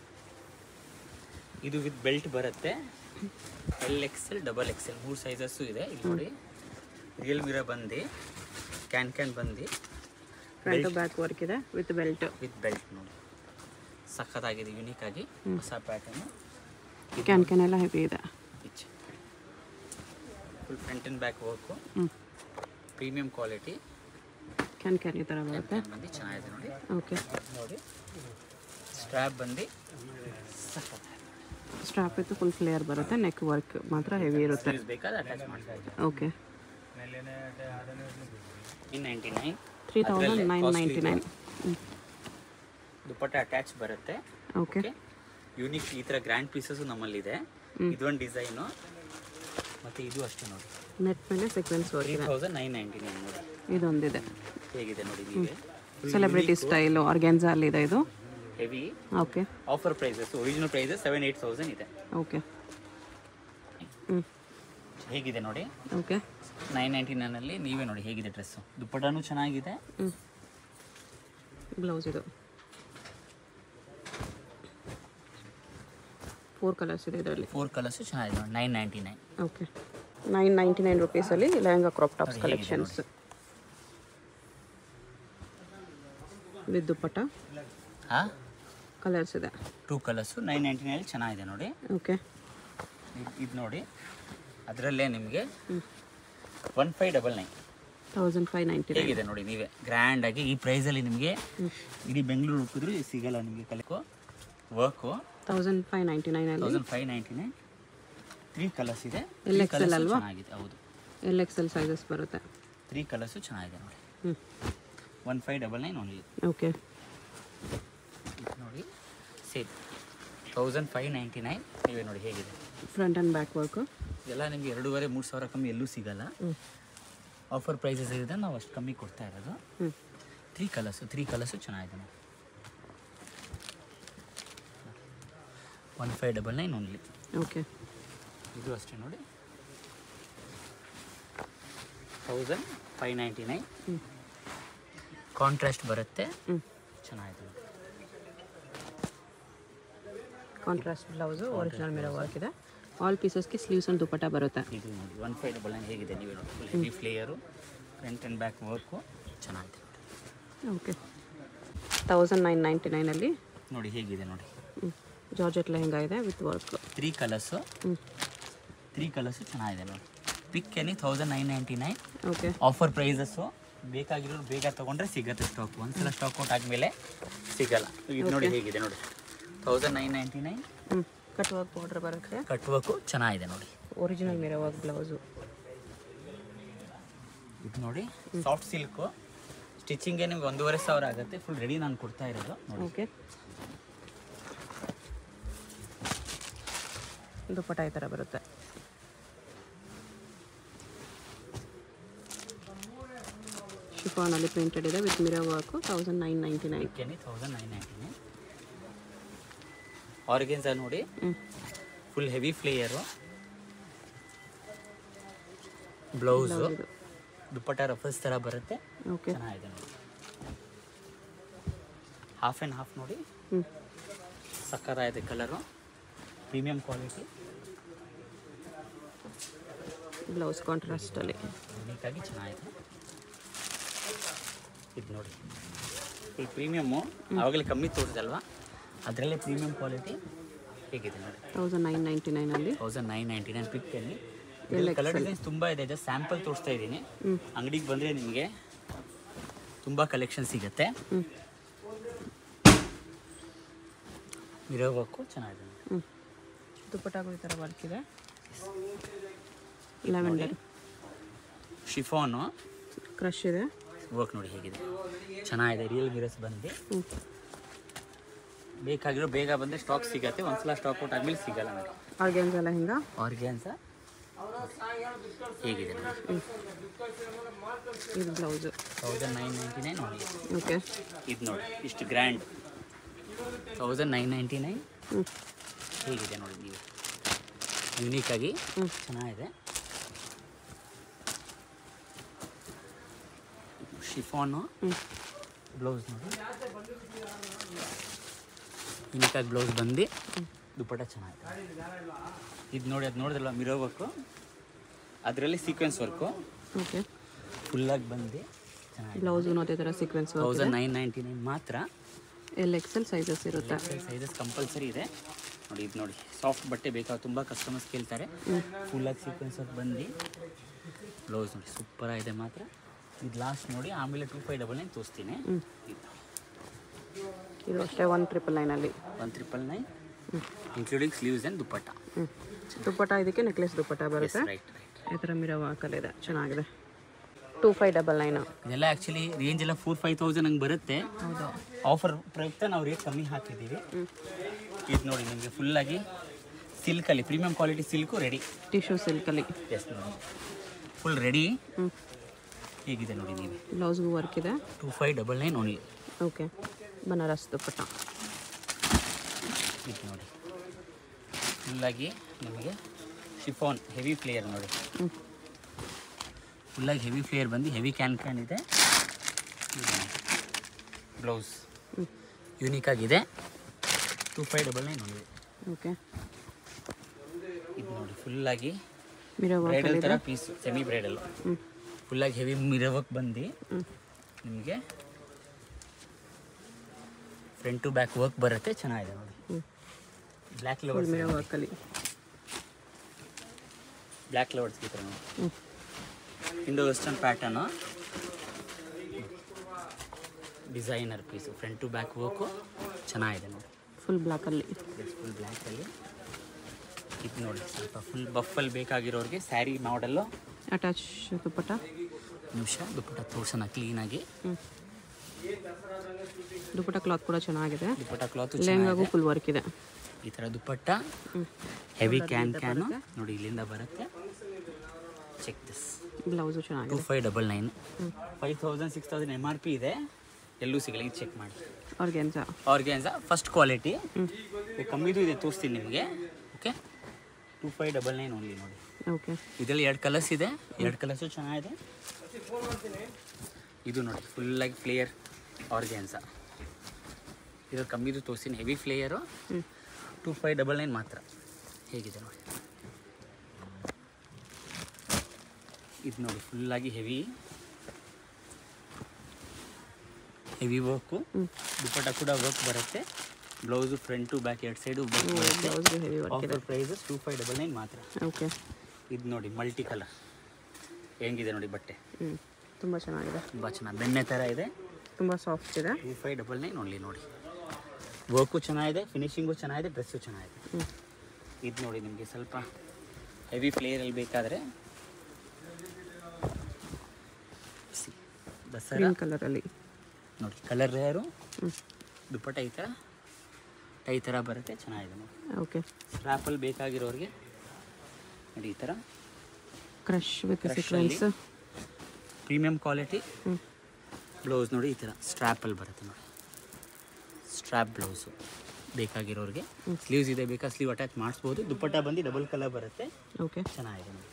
ಇದು ವಿತ್ ಬೆಲ್ಟ್ ಬರುತ್ತೆ ಎಲ್ ಎಕ್ಸೆಲ್ ಡಬಲ್ ಎಕ್ಸೆಲ್ ಮೂರು ಸೈಜಸ್ಸು ಇದೆ ಇಲ್ಲಿ ನೋಡಿ ರಿಯಲ್ ಮಿರ ಬಂದು ಕ್ಯಾನ್ ಕ್ಯಾನ್ ಬಂದು ಫ್ರಂಟ್ ಬ್ಯಾಕ್ ವರ್ಕ್ ಇದೆ ವಿತ್ ಬೆಲ್ಟ್ ವಿತ್ ಬೆಲ್ಟ್ ನೋಡಿ ಸಖತ್ತಾಗಿದೆ ಯೂನಿಕ್ ಆಗಿ ಹೊಸ ಪ್ಯಾಟರ್ನು ಕ್ಯಾನ್ ಕ್ಯಾನ್ ಎಲ್ಲ ಹೆವಿ ಇದೆ each full front and back work ಹ್ಞೂ ಪ್ರೀಮಿಯಂ ಕ್ವಾಲಿಟಿ ಕ್ಯಾನ್ ಕ್ಯಾನ್ ಈ ಥರ ಬರುತ್ತೆ ಬಂದು ಚೆನ್ನಾಗಿದೆ ನೋಡಿ ಓಕೆ ನೋಡಿ ಸ್ಟ್ರ್ಯಾಪ್ ಬಂದು ಸಖತ್ತಾಗಿದೆ ಸ್ಟ್ರಾಪ್ ಇತ್ತು ಫುಲ್ ಫ್ಲೇಯರ್ ಬರುತ್ತೆ ನೆಕ್ ವರ್ಕ್ ಮಾತ್ರ ಹೆವಿ ಇರುತ್ತೆ Sleeves ಬೇಕಾದ್ರೆ ಅಟ್ಯಾಚ್ ಮಾಡ್ತಾ ಇದ್ದಾರೆ okay in ninety nine three thousand nine ninety nine dupatta attach ಬರುತ್ತೆ ಓಕೆ ಯೂನಿಕ್ ಈ ಥರ ಗ್ರ್ಯಾಂಡ್ ಪೀಸಸ್ ನಮ್ಮಲ್ಲಿದೆ ಇದೊಂದು ಡಿಸೈನು ಮತ್ತು ಇದು ಅಷ್ಟೇ ನೋಡಿ ನೆಟ್ ಮೇಲೆ ಸೀಕ್ವೆನ್ಸ್ ತ್ರೀ ವರ್ಕ್ ಇದೆ ತೌಸಂಡ್ ನೈನ್ ನೈಂಟಿ ನೈನ್ ನೋಡಿ ಇದೊಂದಿದೆ ಹೇಗಿದೆ ನೋಡಿ ನೀವೇ ಸೆಲೆಬ್ರಿಟಿ ಸ್ಟೈಲು ಆರ್ಗ್ಯಾನ್ಸಾ ಅಲ್ಲಿದೆ ಇದು heavy okay offer prices original prices seven eight thousand ಇದೆ ಓಕೆ ಹ್ಞೂ ಹೇಗಿದೆ ನೋಡಿ ಓಕೆ ನೈನ್ ನೈಂಟಿ ನೈನಲ್ಲಿ ನೀವೇ ನೋಡಿ ಹೇಗಿದೆ ಡ್ರೆಸ್ಸು ದುಪ್ಪಟನೂ ಚೆನ್ನಾಗಿದೆ ಹ್ಞೂ ಬ್ಲೌಸ್ ಇದು ಫೋರ್ ಕಲರ್ಸ್ ಇದೆ ಇದರಲ್ಲಿ ಫೋರ್ ಕಲರ್ಸು ಚೆನ್ನಾಗಿದೆ ನೋಡಿ nine ninety nine okay nine ninety nine ರುಪೀಸಲ್ಲಿ ಲೆಹಂಗಾ ಕ್ರಾಪ್ ಟಾಪ್ಸ್ ನೋಡಿ, ಹೇಗಿದೆ ಕಲೆಕ್ಷನ್ಸ್ ವಿತ್ ದುಪ್ಪಟ್ಟ ಹಾಂ ಕಲರ್ಸ್ ಇದೆ two colours nine ninety nine ಚೆನ್ನಾಗಿದೆ ನೋಡಿ ಓಕೆ ಇದು ನೋಡಿ ಅದರಲ್ಲೇ ನಿಮಗೆ one five double nine thousand five ninety nine ಹೇಗಿದೆ ನೋಡಿ ನೀವೇ ಗ್ರ್ಯಾಂಡಾಗಿ ಈ ಪ್ರೈಸಲ್ಲಿ ನಿಮಗೆ ಇಡೀ ಬೆಂಗಳೂರು ಹುಡುಕಿದ್ರು ಇದು ಸಿಗಲ್ಲ ನಿಮಗೆ calico work thousand five ninety ನೈನಲ್ಲಿ thousand five ninety nine three colours ಇದೆ L Three X L colours ಅಲ್ವಾ? ಚೆನ್ನಾಗಿದೆ ಹೌದು ಎಲ್ ಎಕ್ಸ್ ಎಲ್ ಸೈಜಸ್ ಬರುತ್ತೆ ತ್ರೀ ಕಲರ್ಸು ಚೆನ್ನಾಗಿದೆ ನೋಡಿ ಹ್ಞೂ one five double nine only okay ಇದು ನೋಡಿ same thousand five ninety nine ನೀವೇ ನೋಡಿ ಹೇಗಿದೆ ಫ್ರಂಟ್ ಆ್ಯಂಡ್ ಬ್ಯಾಕ್ ವರ್ಕು ಇದೆಲ್ಲ ನಿಮಗೆ ಎರಡೂವರೆ ಮೂರು ಸಾವಿರ ಕಮ್ಮಿ ಎಲ್ಲೂ ಸಿಗಲ್ಲ ಹ್ಞೂ ಆಫರ್ ಪ್ರೈಸಸ್ ಇದೆ ನಾವು ಅಷ್ಟು ಕಮ್ಮಿ ಕೊಡ್ತಾ ಇರೋದು ಹ್ಞೂ ತ್ರೀ ಕಲರ್ಸು ತ್ರೀ ಕಲರ್ಸು ಚೆನ್ನಾಗಿದೆ ನೋಡಿ one five double nine only okay ಇದು ಅಷ್ಟೇ ನೋಡಿ ತೌಸಂಡ್ ಫೈವ್ ನೈಂಟಿ ನೈನ್ ಹ್ಞೂ ಕಾಂಟ್ರಾಸ್ಟ್ ಬರುತ್ತೆ ಹ್ಞೂ ಚೆನ್ನಾಗಿದೆ ನೋಡಿ. Contrast blouse original mirror work ಇದೆ ಆಲ್ ಪೀಸಸ್ಗೆ ಸ್ಲೀವ್ಸ್ ಅಂಡ್ ದುಪ್ಪಟ್ಟ ಬರುತ್ತೆ ಇದು ನೋಡಿ ಒನ್ ಫೈವ್ ಡಬಲ್ ನೈನ್ ಹೇಗಿದೆ ನೀವೇ ನೋಡಿ full heavy flare front and back work ಚೆನ್ನಾಗಿದೆ ಓಕೆ ತೌಸಂಡ್ ನೈನ್ ನೈಂಟಿ ನೈನಲ್ಲಿ ನೋಡಿ ಹೇಗಿದೆ ನೋಡಿ ಜಾರ್ಜೆಟ್ ಲೆಹಂಗಾ ಇದೆ ವಿತ್ ವರ್ಕ್ ತ್ರೀ ಕಲರ್ಸು ಹ್ಞೂ ತ್ರೀ ಕಲರ್ಸು ಚೆನ್ನಾಗಿದೆ ನೋಡಿ pick any thousand nine ninety nine okay offer prices ಬೇಕಾಗಿರೋರು ಬೇಗ ತೊಗೊಂಡ್ರೆ ಸಿಗತ್ತೆ ಸ್ಟಾಕ್ ಒಂದ್ಸಲ ಸ್ಟಾಕ್ ಔಟ್ ಆದಮೇಲೆ ಸಿಗಲ್ಲ ಇದು ನೋಡಿ ಹೇಗಿದೆ ನೋಡಿ ತೌಸಂಡ್ ನೈನ್ ನೈಂಟಿ ನೈನ್ ಹ್ಞೂ ಕಟ್ ವರ್ಕ್ ಬಾರ್ಡ್ರ್ ಬರುತ್ತೆ ಕಟ್ವರ್ಕು ಚೆನ್ನಾಗಿದೆ ನೋಡಿ ಒರಿಜಿನಲ್ ಮಿರೋ ವರ್ಕ್ ಬ್ಲೌಸು ಇದು ನೋಡಿ ಸಾಫ್ಟ್ ಸಿಲ್ಕು ಸ್ಟಿಚಿಂಗ್ಗೆ ನಿಮ್ಗೆ ಒಂದೂವರೆ ಸಾವಿರ ಆಗುತ್ತೆ ಫುಲ್ ರೆಡಿ ನಾನು ಕೊಡ್ತಾ ಇರೋದು ನೋಡಿ ಓಕೆ ದುಪ್ಪಟ್ಟ ಈ ಥರ ಬರುತ್ತೆ ಶಿಫಾನಲ್ಲಿ ಪ್ರಿಂಟೆಡ್ ಇದೆ with mirror work thousand nine ninety nine pick thousand nine ninety nine organza ನೋಡಿ ಹ್ಞೂ ಫುಲ್ ಹೆವಿ ಫ್ಲೇಯರು ಬ್ಲೌಸು ಇದು ದುಪ್ಪಟ್ಟ ರಫಲ್ಸ್ ಥರ ಬರುತ್ತೆ ಓಕೆ ಚೆನ್ನಾಗಿದೆ ನೋಡಿ ಹಾಫ್ ಆ್ಯಂಡ್ ಹಾಫ್ ನೋಡಿ ಹ್ಞೂ ಸಕ್ಕತ್ತಾಗಿದೆ ಕಲರು ಪ್ರೀಮಿಯಂ ಕ್ವಾಲಿಟಿ ಬ್ಲೌಸ್ ಕಾಂಟ್ರಾಸ್ಟಲ್ಲಿ ಯೂನಿಕಾಗಿ ಚೆನ್ನಾಗಿದೆ ಇದು ನೋಡಿ ಫುಲ್ ಪ್ರೀಮಿಯಮ್ಮು ಆವಾಗಲೇ ಕಮ್ಮಿ ತೋರಿಸಲ್ವಾ ಅದರಲ್ಲೇ ಪ್ರೀಮಿಯಂ ಕ್ವಾಲಿಟಿ ಹೇಗಿದೆ ನೋಡಿ ತೌಸಂಡ್ ನೈನ್ ನೈಂಟಿ ನೈನಲ್ಲಿ ತೌಸಂಡ್ ನೈನ್ ನೈಂಟಿ ನೈನ್ ಪಿಕ್ಕಲ್ಲಿ ಕಲರ್ ಡಿಸೈನ್ಸ್ ತುಂಬ ಇದೆ ಜಸ್ಟ್ ಸ್ಯಾಂಪಲ್ ತೋರಿಸ್ತಾ ಇದ್ದೀನಿ ಹ್ಞೂ ಅಂಗಡಿಗೆ ಬಂದರೆ ನಿಮಗೆ ತುಂಬ ಕಲೆಕ್ಷನ್ ಸಿಗುತ್ತೆ ಹ್ಞೂ ಮಿರೋ ವರ್ಕು ಚೆನ್ನಾಗಿದೆ ಹ್ಞೂ ದುಪ್ಪಟ್ಟಾಗೂ ಈ ಥರ ವರ್ಕ್ ಇದೆ ಲೆವೆಂಡರ್ ಶಿಫಾನು ಕ್ರಶ್ ಇದೆ ವರ್ಕ್ ನೋಡಿ ಹೇಗಿದೆ ಚೆನ್ನಾಗಿದೆ ರಿಯಲ್ ಮಿರರ್ಸ್ ಬಂದು ಹ್ಞೂ ಬೇಕಾಗಿರೋ ಬೇಗ ಬಂದರೆ ಸ್ಟಾಕ್ ಸಿಗತ್ತೆ ಒಂದ್ಸಲ ಸ್ಟಾಕ್ ಔಟ್ ಆದ್ಮೇಲೆ ಸಿಗಲ್ಲ ನನಗೆ ಆರ್ಗ್ಯಾನ್ಸ ಲೆಹಂಗಾ ಆರ್ಗ್ಯಾನ್ಸ ಹೇಗಿದೆ ನೋಡಿ ಇದು blouse thousand nine ninety nine only okay ಇದು ನೋಡಿ ಇಷ್ಟು grand thousand nine ninety nine ಹ್ಞೂ ಹೇಗಿದೆ ನೋಡಿ ನೀವು ಯುನೀಕಾಗಿ ಹ್ಞೂ ಚೆನ್ನಾಗಿದೆ ಶಿಫಾನು ಹ್ಞೂ ಬ್ಲೌಸ್ ನೋಡಿ ಯುನೀಕಾಗಿ ಬ್ಲೌಸ್ ಬಂದು ದುಪ್ಪಟ್ಟ ಚೆನ್ನಾಗಿದೆ ಇದು ನೋಡಿ ಅದು ನೋಡಿದ್ರಲ್ಲ ಮಿರೋ ವರ್ಕು ಅದರಲ್ಲಿ ಸೀಕ್ವೆನ್ಸ್ ವರ್ಕು ಓಕೆ ಫುಲ್ಲಾಗಿ ಬಂದು ಚೆನ್ನಾಗಿದೆ ಬ್ಲೌಸು ಅದೇ ಥರ sequins work thousand nine ninety nine ಮಾತ್ರ ಎಲ್ ಎಕ್ಸೆಲ್ ಸೈಜಸ್ ಇರುತ್ತೆ ಸೈಜಸ್ ಕಂಪಲ್ಸರಿ ಇದೆ ನೋಡಿ ಇದು ನೋಡಿ ಸಾಫ್ಟ್ ಬಟ್ಟೆ ಬೇಕಾ ತುಂಬ ಕಸ್ಟಮರ್ಸ್ ಕೇಳ್ತಾರೆ ಫುಲ್ಲಾಗಿ ಸೀಕ್ವೆನ್ಸ್ ವರ್ಕ್ ಬಂದು ಬ್ಲೌಸ್ ನೋಡಿ ಸೂಪರ್ ಆಗಿದೆ ಮಾತ್ರ ಇದು ಲಾಸ್ಟ್ ನೋಡಿ ಆಮೇಲೆ ಟೂ ಫೈವ್ ಡಬಲ್ ನೈನ್ ತೋರಿಸ್ತೀನಿ ಹ್ಞೂ ಇದು ಅಷ್ಟೇ ಒನ್ ಟ್ರಿಪಲ್ ನೈನಲ್ಲಿ one triple nine including sleeves and dupatta ಹ್ಞೂ ದುಪ್ಪಟ್ಟ ಇದಕ್ಕೆ ನೆಕ್ಲೆಸ್ ದುಪ್ಪಟ್ಟ ಬರುತ್ತೆ ರೈಟ್ ರೈಟ್ ಈ ಥರ ಮಿರೋ ಇದೆ ಚೆನ್ನಾಗಿದೆ ಟೂ ಫೈವ್ ಡಬಲ್ ನೈನು ಇದೆಲ್ಲ ಆ್ಯಕ್ಚುಲಿ ರೇಂಜ್ ಎಲ್ಲ ಫೋರ್ ಫೈವ್ ತೌಸಂಡ್ ಹಂಗೆ ಬರುತ್ತೆ ಹೌದು ಆಫರ್ ಪ್ರಯುಕ್ತ ನಾವು ರೇಟ್ ಕಮ್ಮಿ ಹಾಕಿದ್ದೀವಿ ಹ್ಞೂ ಇದು ನೋಡಿ ನಿಮಗೆ ಫುಲ್ಲಾಗಿ ಸಿಲ್ಕಲ್ಲಿ premium quality silk ready tissue ಸಿಲ್ಕಲ್ಲಿ ಎಸ್ ನೋಡಿ ಫುಲ್ ರೆಡಿ ಹ್ಞೂ ಹೇಗಿದೆ ನೋಡಿ ನೀವು ಬ್ಲೌಸ್ಗೂ ವರ್ಕ್ ಇದೆ two five double nine only okay Banaras dupatta ಇದು ನೋಡಿ ಫುಲ್ಲಾಗಿ ನಿಮಗೆ ಶಿಫಾನ್ ಹೆವಿ ಫ್ಲೇಯರ್ ನೋಡಿ ಹ್ಞೂ ಫುಲ್ಲಾಗಿ ಹೆವಿ ಫ್ಲೇಯರ್ ಬಂದು ಹೆವಿ ಕ್ಯಾನ್ ಕ್ಯಾನ್ ಇದೆ ಬ್ಲೌಸ್ ಹ್ಞೂ ಯೂನಿಕ್ ಆಗಿದೆ two five double nine only okay ಇದು ನೋಡಿ ಫುಲ್ಲಾಗಿ ಮಿರೋ ಬ್ರೈಡಲ್ ವರ್ಕಲ್ಲಿ ಥರ ಪೀಸ್ ಸೆಮಿ ಬ್ರೈಡಲ್ ಹ್ಞೂ ಫುಲ್ಲಾಗಿ ಹೆವಿ ಮಿರವಕ್ಕೆ ಬಂದು ಹ್ಞೂ ನಿಮಗೆ ಫ್ರಂಟ್ ಟು ಬ್ಯಾಕ್ ವರ್ಕ್ ಬರುತ್ತೆ ಚೆನ್ನಾಗಿದೆ ನೋಡಿ ಹ್ಞೂ ಬ್ಲ್ಯಾಕ್ ಫುಲ್ ಲವರ್ಸ್ ಮಿರೋ ವರ್ಕಲ್ಲಿ ಬ್ಲ್ಯಾಕ್ ಲವರ್ಸ್ ಈ ಥರ ನೋಡಿ ಹ್ಞೂ Indo western pattern designer piece front to back work ಚೆನ್ನಾಗಿದೆ ನೋಡಿ ಫುಲ್ ಬ್ಲ್ಯಾಕಲ್ಲಿ ಫುಲ್ ಬ್ಲ್ಯಾಕಲ್ಲಿ ಇದು ನೋಡಿ ಸ್ವಲ್ಪ ಫುಲ್ ಬಫಲ್ಲಿ ಬೇಕಾಗಿರೋರಿಗೆ ಸ್ಯಾರಿ ಮಾಡಲ್ಲು ಅಟ್ಯಾಚ್ ದುಪ್ಪಟ್ಟ ನಿಮಿಷ ದುಪ್ಪಟ್ಟ ತೋರ್ಸೋಣ ಕ್ಲೀನಾಗಿ ಹ್ಞೂ ದುಪ್ಪಟ್ಟ ಕ್ಲಾತ್ ಕೂಡ ಚೆನ್ನಾಗಿದೆ ದುಪ್ಪಟ್ಟ ಕ್ಲಾತು ಲೆಹಂಗಾಗೂ ಫುಲ್ ವರ್ಕ್ ಇದೆ ಈ ಥರ ದುಪ್ಪಟ್ಟ ಹ್ಞೂ ಹೆವಿ ಕ್ಯಾನ್ ಕ್ಯಾನು ನೋಡಿ ಇಲ್ಲಿಂದ ಬರುತ್ತೆ ಚೆಕ್ ದಿಸ್ ಬ್ಲೌಸು ಟೂ ಚೆನ್ನಾಗಿದೆ ಫೈವ್ ಡಬಲ್ ನೈನ್ ಹ್ಞೂ five thousand six thousand M R P ಇದೆ ಎಲ್ಲೂ ಸಿಗಲ್ಲ ಇದು ಚೆಕ್ ಮಾಡಿ ಆರ್ಗ್ಯಾನ್ಸ ಆರ್ಗ್ಯಾನ್ಸ ಫಸ್ಟ್ ಕ್ವಾಲಿಟಿ ಹ್ಞೂ ಕಮ್ಮಿದು ಇದೆ ತೋರಿಸ್ತೀನಿ ನಿಮಗೆ okay two five double nine only ನೋಡಿ ಓಕೆ ಇದರಲ್ಲಿ ಎರಡು ಕಲರ್ಸ್ ಇದೆ ಎರಡು ಕಲರ್ಸು ಚೆನ್ನಾಗಿದೆ ಇದು ನೋಡಿ ಫುಲ್ಲಾಗಿ ಫ್ಲೇಯರ್ ಆರ್ಗ್ಯಾನ್ಸ ಇದು ಕಮ್ಮಿದು ತೋರಿಸ್ತೀನಿ ಹೆವಿ ಫ್ಲೇಯರು ಹ್ಞೂ ಟೂ ಫೈವ್ ಡಬಲ್ ನೈನ್ ಮಾತ್ರ ಹೇಗಿದೆ ನೋಡಿ ಇದು ನೋಡಿ ಫುಲ್ಲಾಗಿ ಹೆವಿ ಹೆವಿ ವರ್ಕು ಹ್ಞೂ ದುಪ್ಪಟ್ಟ ಕೂಡ ವರ್ಕ್ ಬರುತ್ತೆ ಬ್ಲೌಸು ಫ್ರಂಟು ಬ್ಯಾಕ್ ಎರಡು ಸೈಡು ವರ್ಕ್ ಬರುತ್ತೆ ಬ್ಲೌಸ್ಗೂ ಹೆವಿ ವರ್ಕ್ ಇದೆ offer prices two five double nine ಮಾತ್ರ ಓಕೆ ಇದು ನೋಡಿ ಮಲ್ಟಿ ಕಲರ್ ಹೆಂಗಿದೆ ನೋಡಿ ಬಟ್ಟೆ ಹ್ಞೂ ತುಂಬ ಚೆನ್ನಾಗಿದೆ ತುಂಬ ಚೆನ್ನಾಗಿ ಬೆಣ್ಣೆ ಥರ ಇದೆ ತುಂಬ ಸಾಫ್ಟ್ ಇದೆ two five double nine only ನೋಡಿ ವರ್ಕು ಚೆನ್ನಾಗಿದೆ ಫಿನಿಶಿಂಗು ಚೆನ್ನಾಗಿದೆ ಡ್ರೆಸ್ಸು ಚೆನ್ನಾಗಿದೆ ಹ್ಞೂ ಇದು ನೋಡಿ ನಿಮಗೆ ಸ್ವಲ್ಪ ಹೆವಿ ಫ್ಲೇಯರಲ್ಲಿ ಬೇಕಾದರೆ ದಸರಾ ಗ್ರೀನ್ ಕಲರಲ್ಲಿ ನೋಡಿ ಕಲರ್ ರೇರು ಹ್ಞೂ ದುಪ್ಪಟ್ಟ ಈ ಥರ ಟೈ ಥರ ಬರುತ್ತೆ ಚೆನ್ನಾಗಿದೆ ನೋಡಿ ಓಕೆ ಸ್ಟ್ರಾಪಲ್ಲಿ ಬೇಕಾಗಿರೋರಿಗೆ ನೋಡಿ ಈ ಥರ crush with Crush sequins premium quality ಹ್ಞೂ ಬ್ಲೌಸ್ ನೋಡಿ ಈ ಥರ ಸ್ಟ್ರ್ಯಾಪಲ್ಲಿ ಬರುತ್ತೆ ನೋಡಿ ಸ್ಟ್ರ್ಯಾಪ್ ಬ್ಲೌಸು ಬೇಕಾಗಿರೋರಿಗೆ ಸ್ಲೀವ್ಸ್ ಇದೆ ಬೇಕಾ ಸ್ಲೀವ್ ಅಟ್ಯಾಚ್ ಮಾಡಿಸ್ಬೋದು ದುಪ್ಪಟ್ಟ ಬಂದು ಡಬಲ್ ಕಲರ್ ಬರುತ್ತೆ ಓಕೆ ಚೆನ್ನಾಗಿದೆ ನೋಡಿ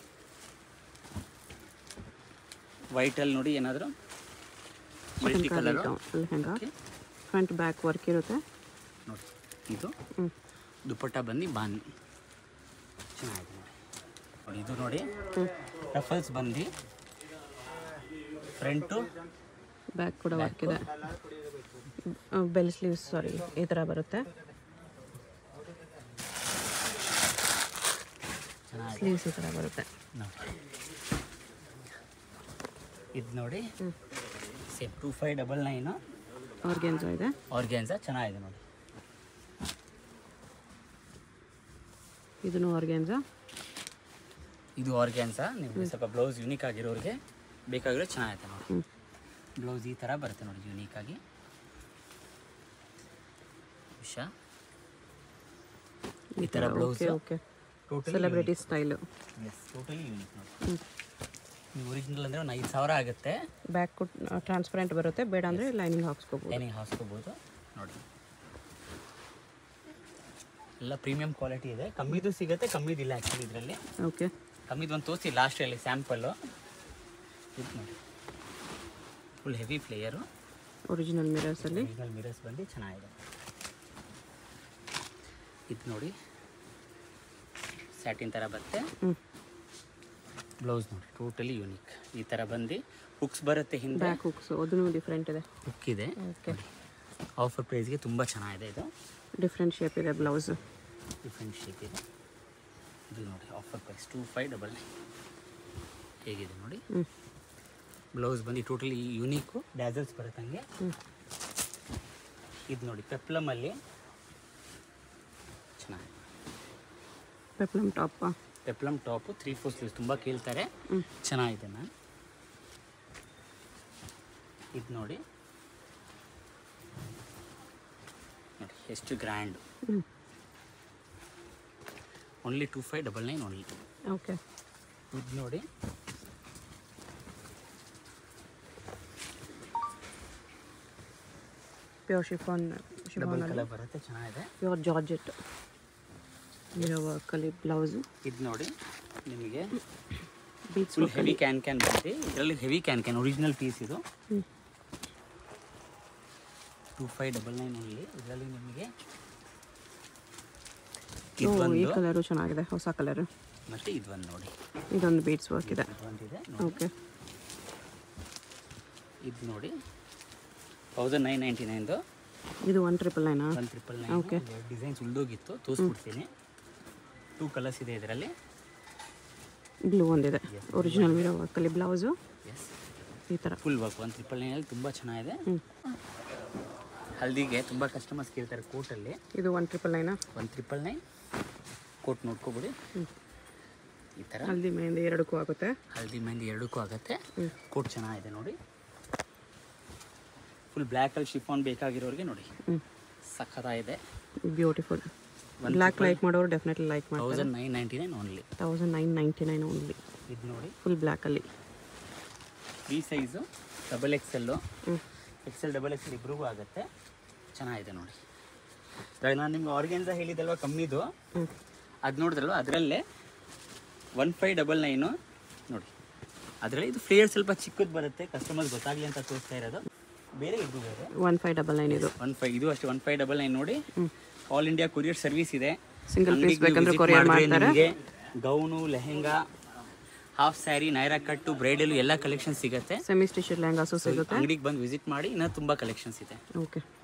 ವೈಟಲ್ಲಿ ನೋಡಿ ಏನಾದರೂ multi colour lehenga okay front back work ಇರುತ್ತೆ ನೋಡಿ ಇದು ಹ್ಞೂ ದುಪ್ಪಟ್ಟ ಬಂದು ಬಾನಿ ಚೆನ್ನಾಗಿದೆ ನೋಡಿ ನೋಡಿ ಇದು ನೋಡಿ ಹ್ಞೂ ರಫಲ್ಸ್ ಬಂದು ಫ್ರಂಟು ಬ್ಯಾಕ್ ಕೂಡ ವರ್ಕ್ ಇದೆ ಬೆಲ್ ಸ್ಲೀವ್ಸ್ ಸಾರಿ ಈ ಥರ ಬರುತ್ತೆ ಚೆನ್ನಾಗಿದೆ ಸ್ಲೀವ್ಸ್ ಈ ಥರ ಬರುತ್ತೆ ನೋಡಿ ಇದು ನೋಡಿ ಹ್ಞೂ same two five double nine organza ಇದೆ ಆರ್ಗ್ಯಾನ್ಸ ಚೆನ್ನಾಗಿದೆ ನೋಡಿ ಇದನ್ನು ಆರ್ಗ್ಯಾನ್ಸ ಇದು ಆರ್ಗ್ಯಾನ್ಸ ನಿಮಗೆ ಸ್ವಲ್ಪ ಬ್ಲೌಸ್ ಯೂನಿಕ್ ಆಗಿರೋರಿಗೆ ಬೇಕಾಗಿರೋ ಚೆನ್ನಾಗಿದೆ ನೋಡಿ ಹ್ಞೂ ಬ್ಲೌಸ್ ಈ ಥರ ಬರುತ್ತೆ ನೋಡಿ ಯೂನಿಕ್ ಆಗಿ ಉಷಾ ಈ ಥರ blouse okay okay totally celebrity style totally unique ನೋಡಿ ಹ್ಞೂ ನೀವು ಒರಿಜಿನಲ್ ಅಂದರೆ ಒಂದು ಐದು ಸಾವಿರ ಆಗುತ್ತೆ ಬ್ಯಾಕ್ ಟ್ರಾನ್ಸ್ಪರೆಂಟ್ ಬರುತ್ತೆ ಬೇಡ ಅಂದರೆ ಲೈನಿಂಗ್ ಹಾಕ್ಸ್ಕೋಬೋದು ಲೈನಿಂಗ್ ಹಾಸ್ಕೋಬೋದು ನೋಡಿ ಎಲ್ಲ ಪ್ರೀಮಿಯಂ ಕ್ವಾಲಿಟಿ ಇದೆ ಕಮ್ಮಿದು ಸಿಗುತ್ತೆ ಕಮ್ಮಿದಿಲ್ಲ ಆ್ಯಕ್ಚುಲಿ ಇದರಲ್ಲಿ ಓಕೆ ಕಮ್ಮಿದು ಒಂದು ತೋರಿಸಿ ಲಾಸ್ಟಲ್ಲಿ ಸ್ಯಾಂಪಲ್ಲು ಇದು ನೋಡಿ ಫುಲ್ ಹೆವಿ ಫ್ಲೇಯರು ಒರಿಜಿನಲ್ ಮಿರರ್ಸಲ್ಲಿ ಒರಿಜಿನಲ್ ಮಿರರ್ಸ್ ಬಂದು ಚೆನ್ನಾಗಿದೆ ಇದು ನೋಡಿ ಸ್ಯಾಟಿನ್ ಥರ ಬರುತ್ತೆ ಹ್ಞೂ ಬ್ಲೌಸ್ ನೋಡಿ ಟೋಟಲಿ ಯೂನಿಕ್ ಈ ಥರ ಬಂದು ಹುಕ್ಸ್ ಬರುತ್ತೆ ಹಿಂದೆ ಬ್ಯಾಕ್ ಹುಕ್ಸು ಅದನ್ನು ಡಿಫ್ರೆಂಟ್ ಇದೆ ಹುಕ್ ಇದೆ ಓಕೆ ಆಫರ್ ಪ್ರೈಸ್ಗೆ ತುಂಬ ಚೆನ್ನಾಗಿದೆ ಇದು ಡಿಫ್ರೆಂಟ್ ಶೇಪ್ ಇದೆ ಬ್ಲೌಸು ಡಿಫ್ರೆಂಟ್ ಶೇಪ್ ಇದೆ ಇದು ನೋಡಿ offer price two five double nine ಹೇಗಿದೆ ನೋಡಿ ಹ್ಞೂ ಬ್ಲೌಸ್ ಬಂದು ಟೋಟಲಿ ಯೂನಿಕ್ಕು ಡ್ಯಾಸಲ್ಸ್ ಬರುತ್ತೆ ಹಂಗೆ ಹ್ಞೂ ಇದು ನೋಡಿ ಪೆಪ್ಲಮಲ್ಲಿ ಚೆನ್ನಾಗಿದೆ peplum top peplum top three four sleeves ತುಂಬ ಕೇಳ್ತಾರೆ ಹ್ಞೂ ಚೆನ್ನಾಗಿದೆ ಮ್ಯಾಮ್ ಇದು ನೋಡಿ ನೋಡಿ ಎಷ್ಟು ಗ್ರ್ಯಾಂಡು ಹ್ಞೂ only two five double nine only okay ಇದು ನೋಡಿ ಪ್ಯೂರ್ ಶಿಫಾನ್ ಡಬಲ್ ಶಿಫಾನಲ್ಲಿ ಕಲರ್ ಬರುತ್ತೆ ಚೆನ್ನಾಗಿದೆ ಪ್ಯೂರ್ ಜಾರ್ಜೆಟ್ ಇರೋ ವರ್ಕಲ್ಲಿ ಬ್ಲೌಸು ಇದು ನೋಡಿ ನಿಮಗೆ beads full heavy can can ಬರುತ್ತೆ ಇದರಲ್ಲಿ ಹೆವಿ ಕ್ಯಾನ್ ಕ್ಯಾನ್ ಒರಿಜಿನಲ್ ಪೀಸ್ ಇದು ಹ್ಮ್. Two five double nine only ಇದರಲ್ಲಿ ನಿಮಗೆ ಓ ಇದು ಈ ಒಂದು ಕಲರು ಚೆನ್ನಾಗಿದೆ ಹೊಸ ಕಲರು ಮತ್ತೆ ಇದು ಒಂದು ನೋಡಿ ಇದೊಂದು ಬೀಟ್ಸ್ ವರ್ಕ್ ಇದೆ ಇದು ಒಂದಿದೆ ಓಕೆ ಇದು ನೋಡಿ ತೌಸಂಡ್ ನೈನ್ ನೈಂಟಿ ನೈನ್ದು ಇದು ಒನ್ ಟ್ರಿಪಲ್ ನೈನಾ one triple Okay. Nine designs ಉಳ್ದೋಗಿತ್ತು ತೋರಿಸ್ಬಿಡ್ತೀನಿ ಟೂ ಕಲರ್ಸ್ ಇದೆ ಇದರಲ್ಲಿ ಬ್ಲೂ ಒಂದಿದೆ ಒರಿಜಿನಲ್ ಇರೋ ವರ್ಕಲ್ಲಿ ಬ್ಲೌಸು ಎಸ್ ಈ ಥರ ಫುಲ್ ವರ್ಕ್ ಒನ್ ಟ್ರಿಪಲ್ ನೈನಲ್ಲಿ ತುಂಬ ಚೆನ್ನಾಗಿದೆ ಹ್ಞೂ ಹಲ್ದಿಗೆ ತುಂಬ ಕಸ್ಟಮರ್ಸ್ ಕೇಳ್ತಾರೆ ಕೋಟಲ್ಲಿ ಇದು ಒನ್ ಟ್ರಿಪಲ್ ನೈನಾ ಒನ್ ಟ್ರಿಪಲ್ ನೈನ್ ಕೋಟ್ ನೋಡ್ಕೊಬಿಡಿ ಈ ಥರ ಹಲ್ದಿ ಮೆಹಂದಿ ಎರಡಕ್ಕೂ ಆಗುತ್ತೆ ಹಲ್ದಿ ಮೆಹಂದಿ ಎರಡಕ್ಕೂ ಆಗುತ್ತೆ ಹ್ಞೂ ಕೋಟ್ ಚೆನ್ನಾಗಿದೆ ನೋಡಿ ಫುಲ್ ಬ್ಲ್ಯಾಕಲ್ಲಿ ಶಿಫಾನ್ ಬೇಕಾಗಿರೋರಿಗೆ ನೋಡಿ ಹ್ಞೂ ಸಖತ್ತಾಗಿದೆ ಬ್ಯೂಟಿಫುಲ್ ಬ್ಲ್ಯಾಕ್ ಲೈಕ್ ಮಾಡೋರು ಡೆಫಿನೆಟ್ಲಿ ಲೈಕ್ ಮಾಡ್ತಾರೆ thousand nine ninety nine only thousand nine ninety nine only ಇದು ನೋಡಿ ಫುಲ್ ಬ್ಲ್ಯಾಕಲ್ಲಿ ಈ ಸೈಜು ಡಬಲ್ ಎಕ್ಸೆಲ್ಲು ಹ್ಞೂ ಎಕ್ಸೆಲ್ ಡಬಲ್ ಎಕ್ಸೆಲ್ ಇಬ್ರಿಗೂ ಆಗುತ್ತೆ ಚೆನ್ನಾಗಿದೆ ನೋಡಿ ಇವಾಗ ನಾನು ನಿಮ್ಗೆ ಆರ್ಗೆನ್ಸ ಹೇಳಿದ್ದಲ್ವ ಕಮ್ಮಿದು ಹ್ಞೂ ಅದು ನೋಡಿದ್ರಲ್ವ ಅದರಲ್ಲೇ ಒನ್ ಫೈವ್ ಡಬಲ್ ನೈನು ನೋಡಿ ಅದರಲ್ಲಿ ಇದು ಫ್ಲೇಯರ್ ಸ್ವಲ್ಪ ಚಿಕ್ಕದು ಬರುತ್ತೆ ಕಸ್ಟಮರ್ಸ್ ಗೊತ್ತಾಗಲಿ ಅಂತ ತೋರಿಸ್ತಾ ಇರೋದು ಬೇರೆ ಇದು ಬೇರೆ ಒನ್ ಫೈವ್ ಡಬಲ್ ನೈನ್ ಇದು ಒನ್ ಫೈವ್ ಇದು ಅಷ್ಟೇ ಒನ್ ಫೈವ್ ಡಬಲ್ ನೈನ್ ನೋಡಿ ಆಲ್ ಇಂಡಿಯಾ ಕೊರಿಯರ್ ಸರ್ವಿಸ್ ಇದೆ ಸಿಂಗಲ್ ಪೀಸ್ ಅಂಗ್ಡಿಗೆ ಬೇಕಂದ್ರೆ visit ಕೊರಿಯರ್ ಮಾಡಿದ್ರೆ ಮಾಡ್ತಾರೆ ನಿಮ್ಗೆ gown lehenga half sari Naira cut bridal ಎಲ್ಲ ಕಲೆಕ್ಷನ್ ಸಿಗುತ್ತೆ ಸೆಮಿ ಸ್ಟಿಚ್ ಲೆಹಂಗಾಸು ಸಿಗುತ್ತೆ ಅಂಗಡಿಗೆ ಬಂದು ವಿಸಿಟ್ ಮಾಡಿ ಇನ್ನೂ ತುಂಬ ಕಲೆಕ್ಷನ್ಸ್ ಇದೆ ಓಕೆ